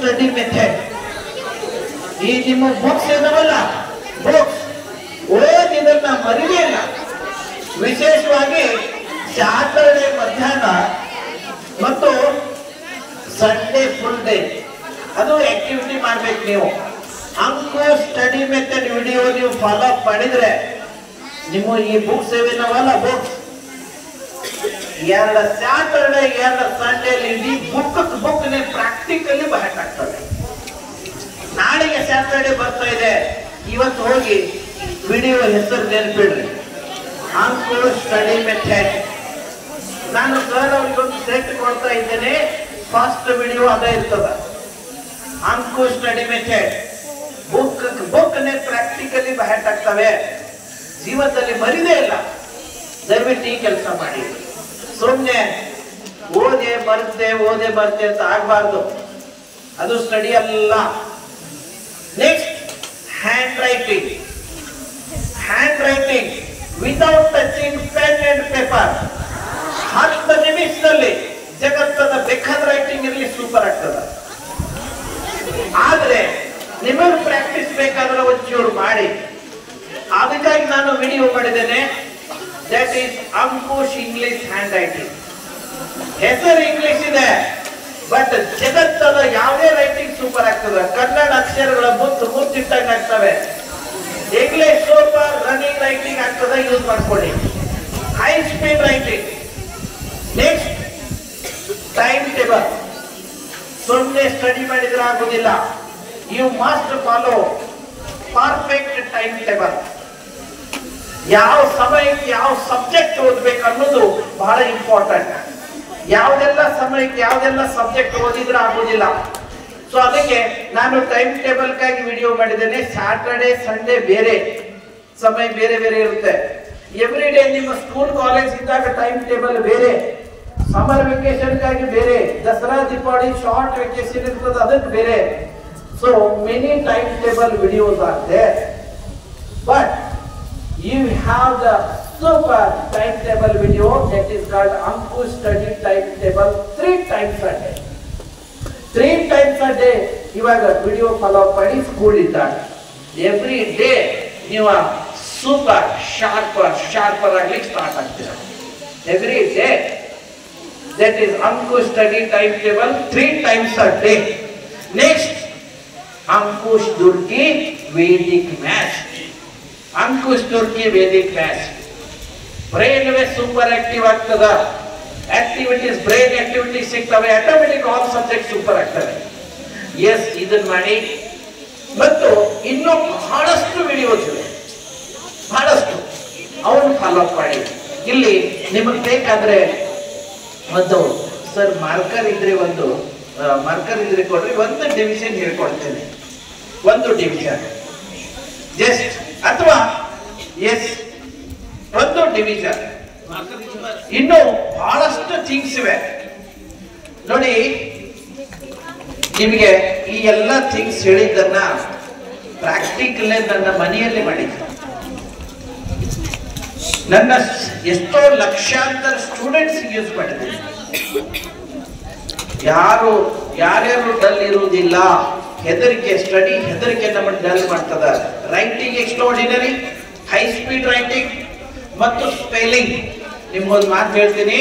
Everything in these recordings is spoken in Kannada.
ಸ್ಟಡಿ ಮೆಥಡ್ ಈ ನಿಮ್ಮ ಬುಕ್ಸ್ ಇದಾವಲ್ಲ ಬುಕ್ಸ್ ಓದಿದನ್ನ ಮರಿಲೇ ಇಲ್ಲ ವಿಶೇಷವಾಗಿ ಸ್ಯಾಟರ್ಡೆ ಮಧ್ಯಾಹ್ನ ಮತ್ತು ಸಂಡೇ ಫುಲ್ ಡೇ ಅದು ಆಕ್ಟಿವಿಟಿ ಮಾಡ್ಬೇಕು ನೀವು ಅಂಕು ಸ್ಟಡಿ ಮೆಥಡ್ ವಿಡಿಯೋ ನೀವು ಫಾಲೋ ಅಪ್ ಮಾಡಿದ್ರೆ ನಿಮ್ಮ ಈ ಬುಕ್ಸ್ ಏನೇನವಲ್ಲ ಬುಕ್ಸ್ ಎರಡು ಸ್ಯಾಟರ್ಡೆ ಎರಡು ಸಂಡೇ ಇಡೀ ಬುಕ್ ಬುಕ್ ಪ್ರಾಕ್ಟಿಕಲಿ ಬಹಳ ಆಗ್ತದೆ ನಾಳೆಗೆ ಸ್ಯಾಟರ್ಡೆ ಬರ್ತಾ ಇದೆ ಇವತ್ತು ಹೋಗಿ ವಿಡಿಯೋ ಹೆಸರು ನೆನ್ಪಿಡ್ರಿ ಅಂಕು ಸ್ಟಡಿ ಮೆಥಡ್ ನಾನು ಸರ್ ಅವ್ರಿಗೆ ಒಂದು ಸೆಟ್ ಕೊಡ್ತಾ ಇದ್ದೇನೆ ಫಸ್ಟ್ ವಿಡಿಯೋ ಅದೇ ಇರ್ತದ Anku study method book book ನೇ ಪ್ರಾಕ್ಟಿಕಲಿ ಬಹಳ ಆಗ್ತವೆ ಜೀವನದಲ್ಲಿ ಮರಿದೇ ಇಲ್ಲ ದಯವಿಟ್ಟು ಈ ಕೆಲಸ ಮಾಡಿ ಸುಮ್ಮನೆ ಓದೆ ಬರ್ತೆ ಓದೆ ಬರ್ತೆ ಅಂತ ಆಗ್ಬಾರ್ದು ಅದು ಸ್ಟಡಿ ಅಲ್ಲ next handwriting handwriting without touching pen and paper ಹತ್ತು ನಿಮಿಷದಲ್ಲಿ ಜಗತ್ತದ ಬೇಕಾದ ರೈಟಿಂಗ್ ಇರಲಿ ಸೂಪರ್ ಆಗ್ತದ ಆದ್ರೆ ನಿಮಗೆ ಪ್ರಾಕ್ಟೀಸ್ ಬೇಕಾದ್ರೆ ಒಂಚೂರು ಮಾಡಿ ಅದಕ್ಕಾಗಿ ನಾನು ವಿಡಿಯೋ ಮಾಡಿದ್ದೇನೆ that is Ankush English handwriting ಹೆಸರು ಇಂಗ್ಲಿಷ್ ಇದೆ ಬಟ್ ಜಗತ್ತದ ಯಾವುದೇ ರೈಟಿಂಗ್ ಸೂಪರ್ ಆಗ್ತದೆ ಕನ್ನಡ ಅಕ್ಷರಗಳ ಮುತ್ತು ಮುತ್ತಿಟ್ಟಾಗ ಆಗ್ತವೆ ಇಂಗ್ಲಿಷ್ ಸೂಪರ್ ರನ್ನಿಂಗ್ ರೈಟಿಂಗ್ ಆಗ್ತದೆ ಯೂಸ್ ಮಾಡ್ಕೊಳ್ಳಿ high speed writing next time table ಸುಮ್ಮನೆ ಸ್ಟಡಿ ಮಾಡಿದ್ರೆ ಆಗುದಿಲ್ಲ you must follow perfect time table ಯಾವ ಸಮಯಕ್ಕೆ ಯಾವ ಸಬ್ಜೆಕ್ಟ್ ಓದ್ಬೇಕು ಅನ್ನೋದು ಬಹಳ ಇಂಪಾರ್ಟೆಂಟ್ ಯಾವುದೆಲ್ಲ ಸಮಯಕ್ಕೆ ಯಾವುದೆಲ್ಲ ಸಬ್ಜೆಕ್ಟ್ ಓದಿದ್ರೆ ಆಗೋದಿಲ್ಲ ಸೊ ಅದಕ್ಕೆ ನಾನು ಟೈಮ್ ಟೇಬಲ್ಗಾಗಿ ವಿಡಿಯೋ ಮಾಡಿದ್ದೇನೆ ಸ್ಯಾಟರ್ಡೆ ಸಂಡೇ ಬೇರೆ ಸಮಯ ಬೇರೆ ಬೇರೆ ಇರುತ್ತೆ ಎವ್ರಿ ಡೇ ನಿಮ್ಮ ಸ್ಕೂಲ್ ಕಾಲೇಜ್ ಇದ್ದಾಗ ಟೈಮ್ ಟೇಬಲ್ ಬೇರೆ ಸಮರ್ ವೆಕೇಶನ್ಗಾಗಿ ಬೇರೆ ದಸರಾ ದೀಪಾವಳಿ ಶಾರ್ಟ್ ವೆಕೇಶನ್ ಇರ್ತದೆ ಅದಕ್ಕೆ ಬೇರೆ so many time table videos are there but you have the super timetable video that is called Anku study timetable three times a day. Three times a day ಇವಾಗ ವಿಡಿಯೋ ಫಾಲೋ ಮಾಡಿ ಸ್ಕೂಲ್ ಇದ್ದಾಗ ಎವ್ರಿ ಡೇ ನೀವು ಸೂಪರ್ ಶಾರ್ಪರ್ ಶಾರ್ಪರ್ ಆಗ್ಲಿಕ್ಕೆ ಸ್ಟಾರ್ಟ್ ಆಗ್ತೀರ every day that is Anku study time table three times a day next Ankush Durgi Vedic math Ankush Durgi Vedic math brain way super active ಆಗ್ತದ ಆಕ್ಟಿವಿಟೀಸ್ ಬ್ರೈನ್ ಆಕ್ಟಿವಿಟೀಸ್ ಸಿಗ್ತವೆ ಆಟೋಮೆಟಿಕ್ ಆಲ್ ಸಬ್ಜೆಕ್ಟ್ ಸೂಪರ್ ಆಗ್ತವೆ ಎಸ್ ಇದನ್ನ ಮಾಡಿ ಮತ್ತು ಇನ್ನೂ ಬಹಳಷ್ಟು ವಿಡಿಯೋಸ್ ಇವೆ ಬಹಳಷ್ಟು ಅವನು ಫಾಲೋ ಅಪ್ ಮಾಡಿ ಇಲ್ಲಿ ನಿಮಗೆ ಬೇಕಾದ್ರೆ ಒಂದು ಸರ್ ಮಾರ್ಕರ್ ಇದ್ರೆ ಒಂದು ಮಾರ್ಕರ್ ಇದ್ರೆ ಕೊಡ್ರಿ ಒಂದು ಡಿವಿಷನ್ ಹೇಳ್ಕೊಡ್ತೇನೆ ಒಂದು ಡಿವಿಷನ್ ಜಸ್ಟ್ ಅಥವಾ ಎಸ್ ಒಂದು ಡಿವಿಷನ್ ಇನ್ನು ಬಹಳಷ್ಟು ಥಿಂಗ್ಸ್ ಇವೆ ನೋಡಿ ನಿಮಗೆ ಈ ಎಲ್ಲ ಥಿಂಗ್ಸ್ ಹೇಳಿದ್ದನ್ನ ಪ್ರಾಕ್ಟಿಕಲ್ ನನ್ನ ಮನೆಯಲ್ಲಿ ಮಾಡಿದ್ದೆ ನನ್ನ ಸ್- ಎಷ್ಟೋ ಲಕ್ಷಾಂತರ ಸ್ಟೂಡೆಂಟ್ಸ್ ಯೂಸ್ ಮಾಡಿದ್ದೀನಿ ಯಾರು ಯಾರ್ಯಾರು ಡಲ್ ಇರುವುದಿಲ್ಲ ಹೆದರಿಕೆ ಸ್ಟಡಿ ಹೆದರಿಕೆ ನಮ್ಮನ್ನು ಡಲ್ ಮಾಡ್ತದ writing extraordinary high speed writing ಮತ್ತು ಸ್ಪೆಲ್ಲಿಂಗ್ ನಿಮ್ಗೊಂದು ಮಾತು ಹೇಳ್ತೀನಿ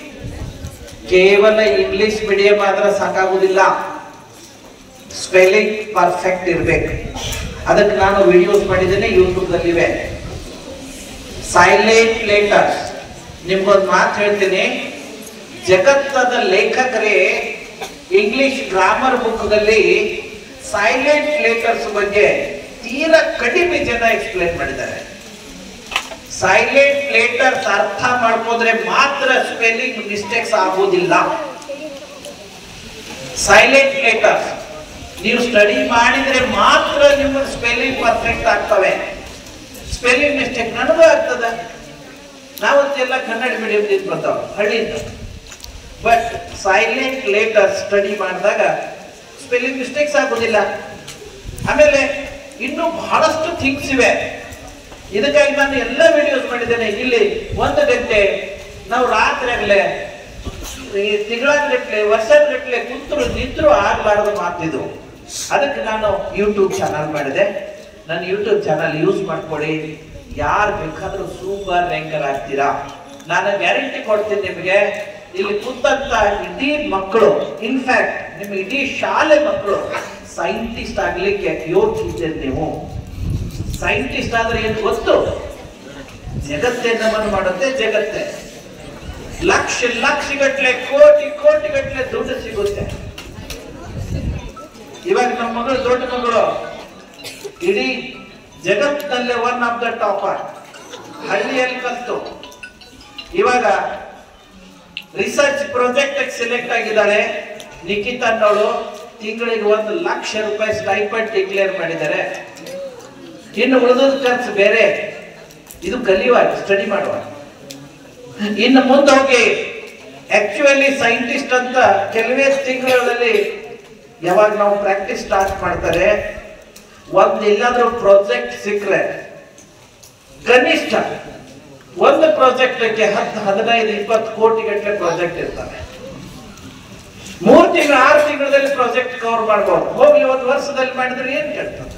ಕೇವಲ ಇಂಗ್ಲಿಷ್ ಮೀಡಿಯಂ ಆದ್ರೆ ಸಾಕಾಗುದಿಲ್ಲ ಸ್ಪೆಲ್ಲಿಂಗ್ ಪರ್ಫೆಕ್ಟ್ ಇರ್ಬೇಕು ಅದಕ್ಕೆ ನಾನು ವಿಡಿಯೋಸ್ ಮಾಡಿದ್ದೇನೆ ಯೂಟ್ಯೂಬ್ದಲ್ಲಿವೆ ಸೈಲೆಂಟ್ ಲೇಟರ್ಸ್ ನಿಮ್ಗೊಂದು ಮಾತು ಹೇಳ್ತೀನಿ ಜಗತ್ತದ ಲೇಖಕರೇ ಇಂಗ್ಲಿಷ್ ಗ್ರಾಮರ್ ಬುಕ್ದಲ್ಲಿ ಸೈಲೆಂಟ್ ಲೇಟರ್ಸ್ ಬಗ್ಗೆ ತೀರಾ ಕಡಿಮೆ ಜನ ಎಕ್ಸ್ಪ್ಲೇನ್ ಮಾಡಿದ್ದಾರೆ ಸೈಲೆಂಟ್ ಲೇಟರ್ಸ್ ಅರ್ಥ ಮಾಡ್ಕೊಂಡ್ರೆ ಮಾತ್ರ ಸ್ಪೆಲ್ಲಿಂಗ್ ಮಿಸ್ಟೇಕ್ಸ್ ಆಗೋದಿಲ್ಲ ಸೈಲೆಂಟ್ ಲೇಟರ್ಸ್ ನೀವು ಸ್ಟಡಿ ಮಾಡಿದ್ರೆ ಮಾತ್ರ ನಿಮ್ಮ ಸ್ಪೆಲ್ಲಿಂಗ್ ಪರ್ಫೆಕ್ಟ್ ಆಗ್ತವೆ ಸ್ಪೆಲ್ಲಿಂಗ್ ಮಿಸ್ಟೇಕ್ ನನಗೂ ಆಗ್ತದ ನಾವಂತೆಲ್ಲ ಕನ್ನಡ ಮೀಡಿಯಂ ಬರ್ತಾವ ಹಳ್ಳಿಯಿಂದ ಬಟ್ ಸೈಲೆಂಟ್ ಲೇಟರ್ ಸ್ಟಡಿ ಮಾಡಿದಾಗ ಸ್ಪೆಲ್ಲಿಂಗ್ ಮಿಸ್ಟೇಕ್ಸ್ ಆಗೋದಿಲ್ಲ ಆಮೇಲೆ ಇನ್ನು ಬಹಳಷ್ಟು ಥಿಂಗ್ಸ್ ಇವೆ ಇದಕ್ಕಾಗಿ ನಾನು ಎಲ್ಲ ವಿಡಿಯೋಸ್ ಮಾಡಿದ್ದೇನೆ ಇಲ್ಲಿ ಒಂದು ಗಂಟೆ ನಾವು ರಾತ್ರಿ ಆಗಲೇ ತಿಂಗಳಗಟ್ಲೆ ವರ್ಷಗಟ್ಲೆ ಕುಂತರು ನಿಂತರು ಆಗ್ಲಾರ್ದ ಮಾತಿದು ಅದಕ್ಕೆ ನಾನು ಯೂಟ್ಯೂಬ್ ಚಾನಲ್ ಮಾಡಿದೆ ನನ್ನ ಯೂಟ್ಯೂಬ್ ಚಾನಲ್ ಯೂಸ್ ಮಾಡ್ಕೊಳ್ಳಿ ಯಾರು ಬೇಕಾದ್ರೂ ಸೂಪರ್ ರ್ಯಾಂಕರ್ ಆಗ್ತೀರಾ ನಾನು ಗ್ಯಾರಂಟಿ ಕೊಡ್ತೀನಿ ನಿಮಗೆ ಇಲ್ಲಿ ಕೂತಂತ ಇಡೀ ಮಕ್ಕಳು ಇನ್ಫ್ಯಾಕ್ಟ್ ನಿಮ್ಮ ಇಡೀ ಶಾಲೆ ಮಕ್ಕಳು ಸೈಂಟಿಸ್ಟ್ ಆಗ್ಲಿಕ್ಕೆ ಯೋಚಿಸಿದ್ದೀರಿ ನೀವು ಸೈಂಟಿಸ್ಟ್ ಆದ್ರೆ ಏನು ಗೊತ್ತು ಜಗತ್ತೇ ನಮ್ಮನ್ನು ಮಾಡುತ್ತೆ ಜಗತ್ತೇ ಲಕ್ಷ ಲಕ್ಷ ಗಟ್ಲೆ ಕೋಟಿ ಕೋಟಿ ಗಟ್ಲೆ ದುಡ್ಡು ಸಿಗುತ್ತೆ ಇವಾಗ ನಮ್ಮ ಮಗಳು ದೊಡ್ಡ ಮಗಳು ಇಡೀ ಜಗತ್ತಿನಲ್ಲೇ ಒನ್ ಆಫ್ ದ ಟಾಪರ್ ಹಳ್ಳಿಯಲ್ಲಿ ಕಲ್ತು ಇವಾಗ ರಿಸರ್ಚ್ ಪ್ರಾಜೆಕ್ಟ್ ಸೆಲೆಕ್ಟ್ ಆಗಿದ್ದಾಳೆ ನಿಖಿತ್ ಅನ್ನೋಳು ತಿಂಗಳಿಗೆ ಒಂದು ಲಕ್ಷ ರೂಪಾಯಿ ಸ್ಟೈಪಂಡ್ ಡಿಕ್ಲೇರ್ ಮಾಡಿದ್ದಾರೆ ಇನ್ನು ಉಳಿದದ ಖರ್ಚು ಬೇರೆ ಇದು ಕಲಿಯುವಾಗ ಸ್ಟಡಿ ಮಾಡುವ ಇನ್ನು ಮುಂದೆ ಹೋಗಿ ಆಕ್ಚುಲಿ ಸೈಂಟಿಸ್ಟ್ ಅಂತ ಕೆಲವೇ ತಿಂಗಳಲ್ಲಿ ಯಾವಾಗ ನಾವು ಪ್ರಾಕ್ಟೀಸ್ ಸ್ಟಾರ್ಟ್ ಮಾಡ್ತಾರೆ ಒಂದ್ ಎಲ್ಲಾದ್ರೂ ಪ್ರಾಜೆಕ್ಟ್ ಸಿಕ್ಕರೆ ಕನಿಷ್ಠ ಒಂದು ಪ್ರಾಜೆಕ್ಟ್ಗೆ ಹತ್ತು ಹದಿನೈದು ಇಪ್ಪತ್ತು ಕೋಟಿ ಗಟ್ಟಲೆ ಪ್ರಾಜೆಕ್ಟ್ ಇರ್ತವೆ ಮೂರು ತಿಂಗಳು ಆರು ತಿಂಗಳಲ್ಲಿ ಪ್ರಾಜೆಕ್ಟ್ ಕವರ್ ಮಾಡ್ಬೋದು ಹೋಗಿ ಒಂದು ವರ್ಷದಲ್ಲಿ ಮಾಡಿದ್ರೆ ಏನ್ ಕೇಳ್ತದೆ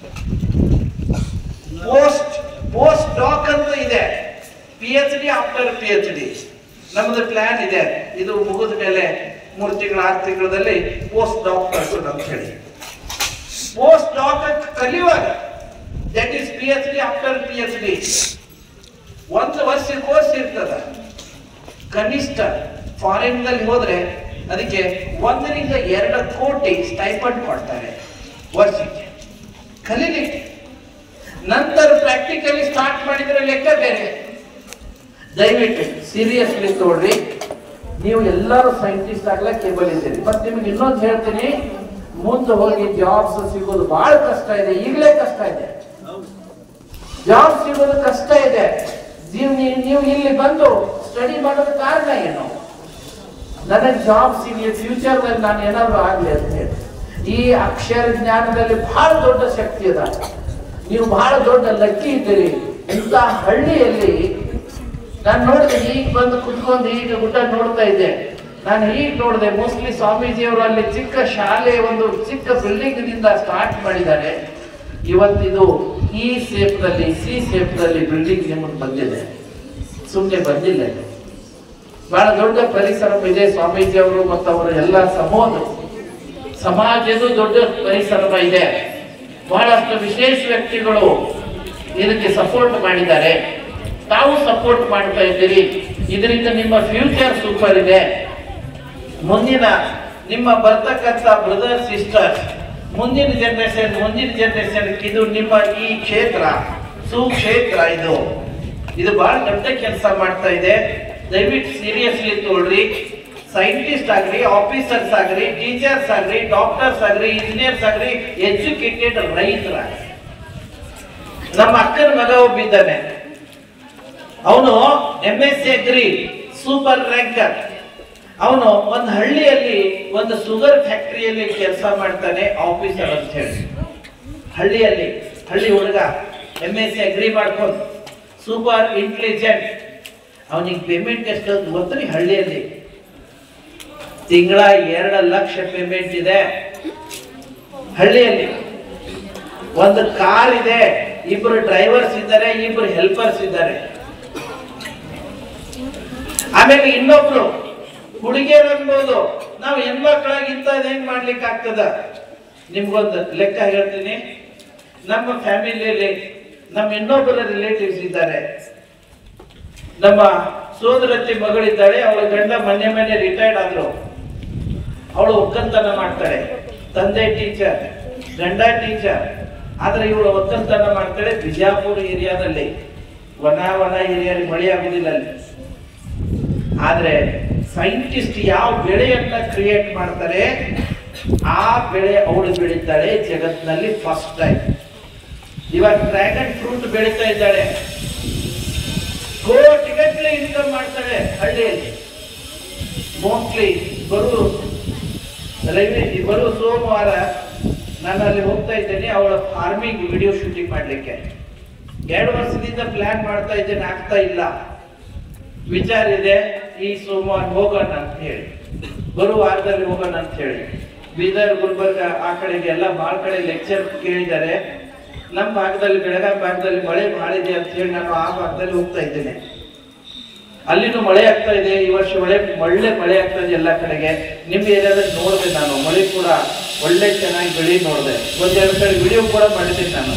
ಪೋಸ್ಟ್ ಪೋಸ್ಟ್ ಡಾಕ್ ಅಂತ ಇದೆ P H D after P H D ನಮ್ದು ಪ್ಲಾನ್ ಇದೆ ಇದು ಮುಗಿದ ಮೇಲೆ ಮೂರು ತಿಂಗಳು ಆರು ತಿಂಗಳಲ್ಲಿ ಪೋಸ್ಟ್ ಡಾಕ್ ಕಳ್ಸೋದು ಅಂತ ಹೇಳಿ ಪೋಸ್ಟ್ ಡಾಕ್ ಕಲಿಯುವಾಗ that is P H D after P H D ಒಂದು ವರ್ಷ ಕೋರ್ಸ್ ಇರ್ತದ ಕನಿಷ್ಠ ಫಾರಿನ್ ನಲ್ಲಿ ಹೋದ್ರೆ ಅದಕ್ಕೆ ಒಂದರಿಂದ ಎರಡು ಕೋಟಿ ಸ್ಟೈಪಂಡ್ ಕೊಡ್ತಾರೆ ವರ್ಷಕ್ಕೆ ಕಲೀಲಿಕ್ಕೆ ನಂತರ ಪ್ರಾಕ್ಟಿಕಲಿ ಸ್ಟಾರ್ಟ್ ಮಾಡಿದ್ರೆ ಲೆಕ್ಕ ಬೇರೆ ದಯವಿಟ್ಟು ಸೀರಿಯಸ್ಲಿ ತಗೊಳ್ರಿ ನೀವು ಎಲ್ಲರೂ ಸೈಂಟಿಸ್ಟ್ ಆಗ್ಲಕ್ಕೆ ಕೇಬಲ್ ಇದ್ದೀರಿ ಮತ್ತೆ ನಿಮ್ಗೆ ಇನ್ನೊಂದು ಹೇಳ್ತೀನಿ ಮುಂದೆ ಹೋಗಿ ಜಾಬ್ಸ್ ಸಿಗೋದು ಬಹಳ ಕಷ್ಟ ಇದೆ ಈಗಲೇ ಕಷ್ಟ ಇದೆ ಜಾಬ್ ಸಿಗೋದು ಕಷ್ಟ ಇದೆ ನೀವು ನೀವು- ನೀವು ಇಲ್ಲಿ ಬಂದು ಸ್ಟಡಿ ಮಾಡೋದ ಕಾರಣ ಏನು ನನಗೆ ಜಾಬ್ ಸಿಗ್ಲಿ ಫ್ಯೂಚರ್ ನಲ್ಲಿ ನಾನು ಏನಾದ್ರು ಆಗ್ಲಿ ಅಂತ ಹೇಳಿ ಈ ಅಕ್ಷರ ಜ್ಞಾನದಲ್ಲಿ ಬಹಳ ದೊಡ್ಡ ಶಕ್ತಿ ಅದ ನೀವು ಬಹಳ ದೊಡ್ಡ ಲಕ್ಕಿ ಇದ್ದೀರಿ ಇಂಥ ಹಳ್ಳಿಯಲ್ಲಿ ನಾನು ನೋಡಿದೆ ಈಗ ಬಂದು ಕುತ್ಕೊಂಡು ಈಗ ಊಟ ನೋಡ್ತಾ ಇದ್ದೆ ನಾನು ಈಗ ನೋಡಿದೆ ಮೋಸ್ಟ್ಲಿ ಸ್ವಾಮೀಜಿಯವರು ಅಲ್ಲಿ ಚಿಕ್ಕ ಶಾಲೆ ಒಂದು ಚಿಕ್ಕ ಬಿಲ್ಡಿಂಗ್ ನಿಂದ ಸ್ಟಾರ್ಟ್ ಮಾಡಿದ್ದಾರೆ ಇವತ್ತಿದು ಈ ಸೇಪ್ನಲ್ಲಿ ಸಿ ಸೇಪ್ನಲ್ಲಿ ಬಿಲ್ಡಿಂಗ್ ನಿಮಗೆ ಬಂದಿದೆ ಸುಮ್ಮನೆ ಬಂದಿಲ್ಲ ಇದು. ಬಹಳ ದೊಡ್ಡ ಪರಿಸರ ಇದೆ ಸ್ವಾಮೀಜಿ ಅವರು ಮತ್ತು ಅವರ ಎಲ್ಲ ಸಮೂಹ ಸಮಾಜದ ದೊಡ್ಡ ಪರಿಸರ ಇದೆ ಬಹಳಷ್ಟು ವಿಶೇಷ ವ್ಯಕ್ತಿಗಳು ಇದಕ್ಕೆ ಸಪೋರ್ಟ್ ಮಾಡಿದ್ದಾರೆ ತಾವು ಸಪೋರ್ಟ್ ಮಾಡ್ತಾ ಇದ್ದೀರಿ ಇದರಿಂದ ನಿಮ್ಮ ಫ್ಯೂಚರ್ ಸೂಪರ್ ಇದೆ ಮುಂದಿನ ನಿಮ್ಮ ಬರ್ತಕ್ಕಂಥ ಬ್ರದರ್ ಸಿಸ್ಟರ್ ಮುಂದಿನ ಜನರೇಷನ್ ಮುಂದಿನ ಜನರೇಷನ್ ಇದು ನಿಮ್ಮ ಈ ಕ್ಷೇತ್ರ ಸುಕ್ಷೇತ್ರ ಇದು ಇದು ಬಹಳ ದೊಡ್ಡ ಕೆಲಸ ಮಾಡ್ತಾ ಇದೆ ದಯವಿಟ್ಟು ಸೀರಿಯಸ್ಲಿ ತಗೊಳ್ರಿ ಸೈಂಟಿಸ್ಟ್ ಆಗ್ರಿ ಆಫೀಸರ್ಸ್ ಆಗ್ರಿ ಟೀಚರ್ಸ್ ಆಗ್ರಿ ಡಾಕ್ಟರ್ಸ್ ಆಗ್ರಿ ಇಂಜಿನಿಯರ್ಸ್ ಆಗ್ರಿ ಎಜುಕೇಟೆಡ್ ರೈತರಾಗ್ರಿ ನಮ್ಮ ಅಕ್ಕನ ಮಗ ಒಬ್ಬಿದ್ದಾನೆ ಅವನು M S C agri super ranker ಅವನು ಒಂದು ಹಳ್ಳಿಯಲ್ಲಿ ಒಂದು ಶುಗರ್ ಫ್ಯಾಕ್ಟರಿಯಲ್ಲಿ ಕೆಲಸ ಮಾಡ್ತಾನೆ ಆಫೀಸರ್ ಅಂತ ಹೇಳಿ ಹಳ್ಳಿಯಲ್ಲಿ ಹಳ್ಳಿ ಹುಡುಗ ಎಂ ಎಸ್ ಸಿ ಅಗ್ರಿ ಮಾಡ್ಕೊಂಡು ಸೂಪರ್ ಇಂಟೆಲಿಜೆಂಟ್ ಅವನಿಗೆ ಪೇಮೆಂಟ್ ಎಷ್ಟು ಗೊತ್ತ್ರಿ ಹಳ್ಳಿಯಲ್ಲಿ ತಿಂಗಳ ಎರಡು ಲಕ್ಷ ಪೇಮೆಂಟ್ ಇದೆ ಹಳ್ಳಿಯಲ್ಲಿ ಒಂದು ಕಾರ್ ಇದೆ ಇಬ್ರು ಡ್ರೈವರ್ಸ್ ಇದ್ದಾರೆ ಇಬ್ರು ಹೆಲ್ಪರ್ಸ್ ಇದ್ದಾರೆ ಆಮೇಲೆ ಇನ್ನೊಬ್ರು ಹುಡುಗಿಯರು ಅನ್ಬೋದು ನಾವು ಹೆಣ್ಮಕ್ಳಾಗಿ ಇಂಥದ್ದು ಹೆಂಗ್ ಮಾಡ್ಲಿಕ್ಕೆ ಆಗ್ತದ ನಿಮ್ಗೊಂದು ಲೆಕ್ಕ ಹೇಳ್ತೀನಿ ನಮ್ಮ ಫ್ಯಾಮಿಲಿಯಲ್ಲಿ ನಮ್ಮ ಇನ್ನೊಬ್ಬರ ರಿಲೇಟಿವ್ಸ್ ಇದ್ದಾರೆ ನಮ್ಮ ಸೋದರತ್ತಿ ಮಗಳಿದ್ದಾಳೆ ಅವಳ ಗಂಡ ಮೊನ್ನೆ ಮೊನ್ನೆ ರಿಟೈರ್ಡ್ ಆದ್ರು ಅವಳು ಒಕ್ಕಲ್ತನ ಮಾಡ್ತಾಳೆ ತಂದೆ ಟೀಚರ್ ಗಂಡ ಟೀಚರ್ ಆದ್ರೆ ಇವಳು ಒಕ್ಕಲ್ತನ ಮಾಡ್ತಾಳೆ ಬಿಜಾಪುರ ಏರಿಯಾದಲ್ಲಿ ವನ ವನ ಏರಿಯಾದಲ್ಲಿ ಮಳೆ ಆಗುದಿಲ್ಲ ಅಲ್ಲಿ ಆದ್ರೆ ಸೈಂಟಿಸ್ಟ್ ಯಾವ ಬೆಳೆಯನ್ನ ಕ್ರಿಯೇಟ್ ಮಾಡ್ತಾರೆ ಆ ಬೆಳೆ ಅವಳು ಬೆಳೀತಾಳೆ ಜಗತ್ತಿನಲ್ಲಿ ಫಸ್ಟ್ ಟೈಮ್ ಇವಾಗ ಡ್ರ್ಯಾಗನ್ ಫ್ರೂಟ್ ಬೆಳೀತಾ ಇದ್ದಾಳೆ ಕೋಟಿಗಟ್ಟಲೆ ಇನ್ಕಮ್ ಮಾಡ್ತಾಳೆ ಹಳ್ಳಿಯಲ್ಲಿ ಮೋಸ್ಟ್ಲಿ ಬರು ರವಿ ಬರು ಸೋಮವಾರ ನಾನು ಅಲ್ಲಿ ಹೋಗ್ತಾ ಇದ್ದೇನೆ ಅವಳ ಫಾರ್ಮಿಂಗ್ ವಿಡಿಯೋ ಶೂಟಿಂಗ್ ಮಾಡ್ಲಿಕ್ಕೆ ಎರಡು ವರ್ಷದಿಂದ ಪ್ಲಾನ್ ಮಾಡ್ತಾ ಇದ್ದೇನೆ ಆಗ್ತಾ ಇಲ್ಲ ವಿಚಾರ ಇದೆ ಈ ಸೋಮವಾರ ಹೋಗೋಣ ಅಂತ ಹೇಳಿ ಬರುವ ವಾರದಲ್ಲಿ ಹೋಗೋಣ ಅಂತ ಹೇಳಿ ಬೀದರ್ ಗುಲ್ಬರ್ಗ ಆ ಕಡೆಗೆ ಎಲ್ಲ ಭಾಳ ಕಡೆ ಲೆಕ್ಚರ್ ಕೇಳಿದ್ದಾರೆ ನಮ್ಮ ಭಾಗದಲ್ಲಿ ಬೆಳಗಾವಿ ಭಾಗದಲ್ಲಿ ಮಳೆ ಭಾಳ ಇದೆ ಅಂತ ಹೇಳಿ ನಾನು ಆ ಭಾಗದಲ್ಲಿ ಹೋಗ್ತಾ ಇದ್ದೇನೆ ಅಲ್ಲಿನೂ ಮಳೆ ಆಗ್ತಾ ಇದೆ ಈ ವರ್ಷ ಒಳ್ಳೆ ಒಳ್ಳೆ ಮಳೆ ಆಗ್ತಾ ಇದೆ ಎಲ್ಲ ಕಡೆಗೆ ನಿಮ್ಮ ಏರಿಯಾದಲ್ಲಿ ನೋಡಿದೆ ನಾನು ಮಳೆ ಕೂಡ ಒಳ್ಳೆ ಚೆನ್ನಾಗಿ ಬೆಳಿ ನೋಡಿದೆ ಒಂದೆರಡು ಕಡೆ ವಿಡಿಯೋ ಕೂಡ ಮಾಡಿದ್ದೀನಿ ನಾನು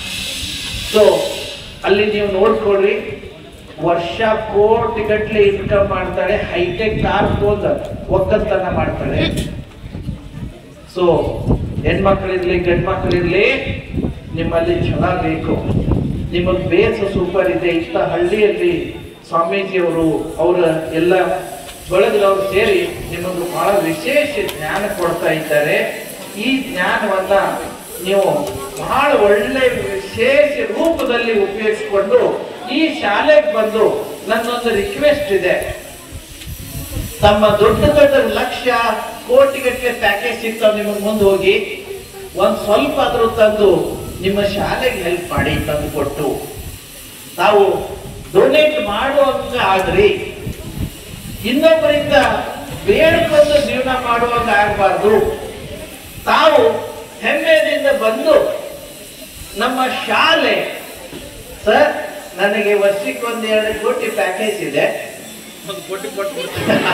ಸೊ ಅಲ್ಲಿ ನೀವು ನೋಡ್ಕೊಳ್ರಿ ವರ್ಷ ಕೋಟಿ ಗಟ್ಲೆ ಇನ್ಕಮ್ ಮಾಡ್ತಾಳೆ ಹೈಟೆಕ್ ಕಾರ್ ಹೋದ ಒಕ್ಕಲ್ತನ ಮಾಡ್ತಾಳೆ ಸೊ ಹೆಣ್ಮಕ್ಳಿರ್ಲಿ ಗಂಡ್ ಮಕ್ಕಳಿರ್ಲಿ ನಿಮ್ಮಲ್ಲಿ ಛಲ ಬೇಕು ನಿಮಗೆ ಬೇಸ್ ಸೂಪರ್ ಇದೆ ಇಂಥ ಹಳ್ಳಿಯಲ್ಲಿ ಸ್ವಾಮೀಜಿಯವರು ಅವರ ಎಲ್ಲ ಬಳಗದವರು ಸೇರಿ ನಿಮಗೊಂದು ಬಹಳ ವಿಶೇಷ ಜ್ಞಾನ ಕೊಡ್ತಾ ಇದ್ದಾರೆ ಈ ಜ್ಞಾನವನ್ನ ನೀವು ಬಹಳ ಒಳ್ಳೆ ವಿಶೇಷ ರೂಪದಲ್ಲಿ ಉಪಯೋಗಿಸಿಕೊಂಡು ಈ ಶಾಲೆಗೆ ಬಂದು ನನ್ನೊಂದು ರಿಕ್ವೆಸ್ಟ್ ಇದೆ ತಮ್ಮ ದೊಡ್ಡ ದೊಡ್ಡ ಲಕ್ಷ ಕೋಟಿಗಟ್ಟಲೆ ಪ್ಯಾಕೇಜ್ ಸಿಗ್ತಾವ ನಿಮಗೆ ಮುಂದೆ ಹೋಗಿ ಒಂದ್ ಸ್ವಲ್ಪ ಆದ್ರೂ ತಂದು ನಿಮ್ಮ ಶಾಲೆಗೆ ಹೆಲ್ಪ್ ಮಾಡಿ ತಂದು ಕೊಟ್ಟು ತಾವು ಡೊನೇಟ್ ಮಾಡುವಂಗ ಆದ್ರಿ ಇನ್ನೊಬ್ಬರಿಂದ ಬೇಡ್ಕೊಂಡು ಜೀವನ ಮಾಡುವಂಗ ಆಗಬಾರ್ದು ತಾವು ಹೆಮ್ಮೆಯಿಂದ ಬಂದು ನಮ್ಮ ಶಾಲೆ ಸರ್ ನನಗೆ ವರ್ಷಕ್ಕೆ ಒಂದ್ ಎರಡು ಕೋಟಿ ಪ್ಯಾಕೇಜ್ ಇದೆ ಒಂದು ಕೋಟಿ ಕೊಟ್ಟು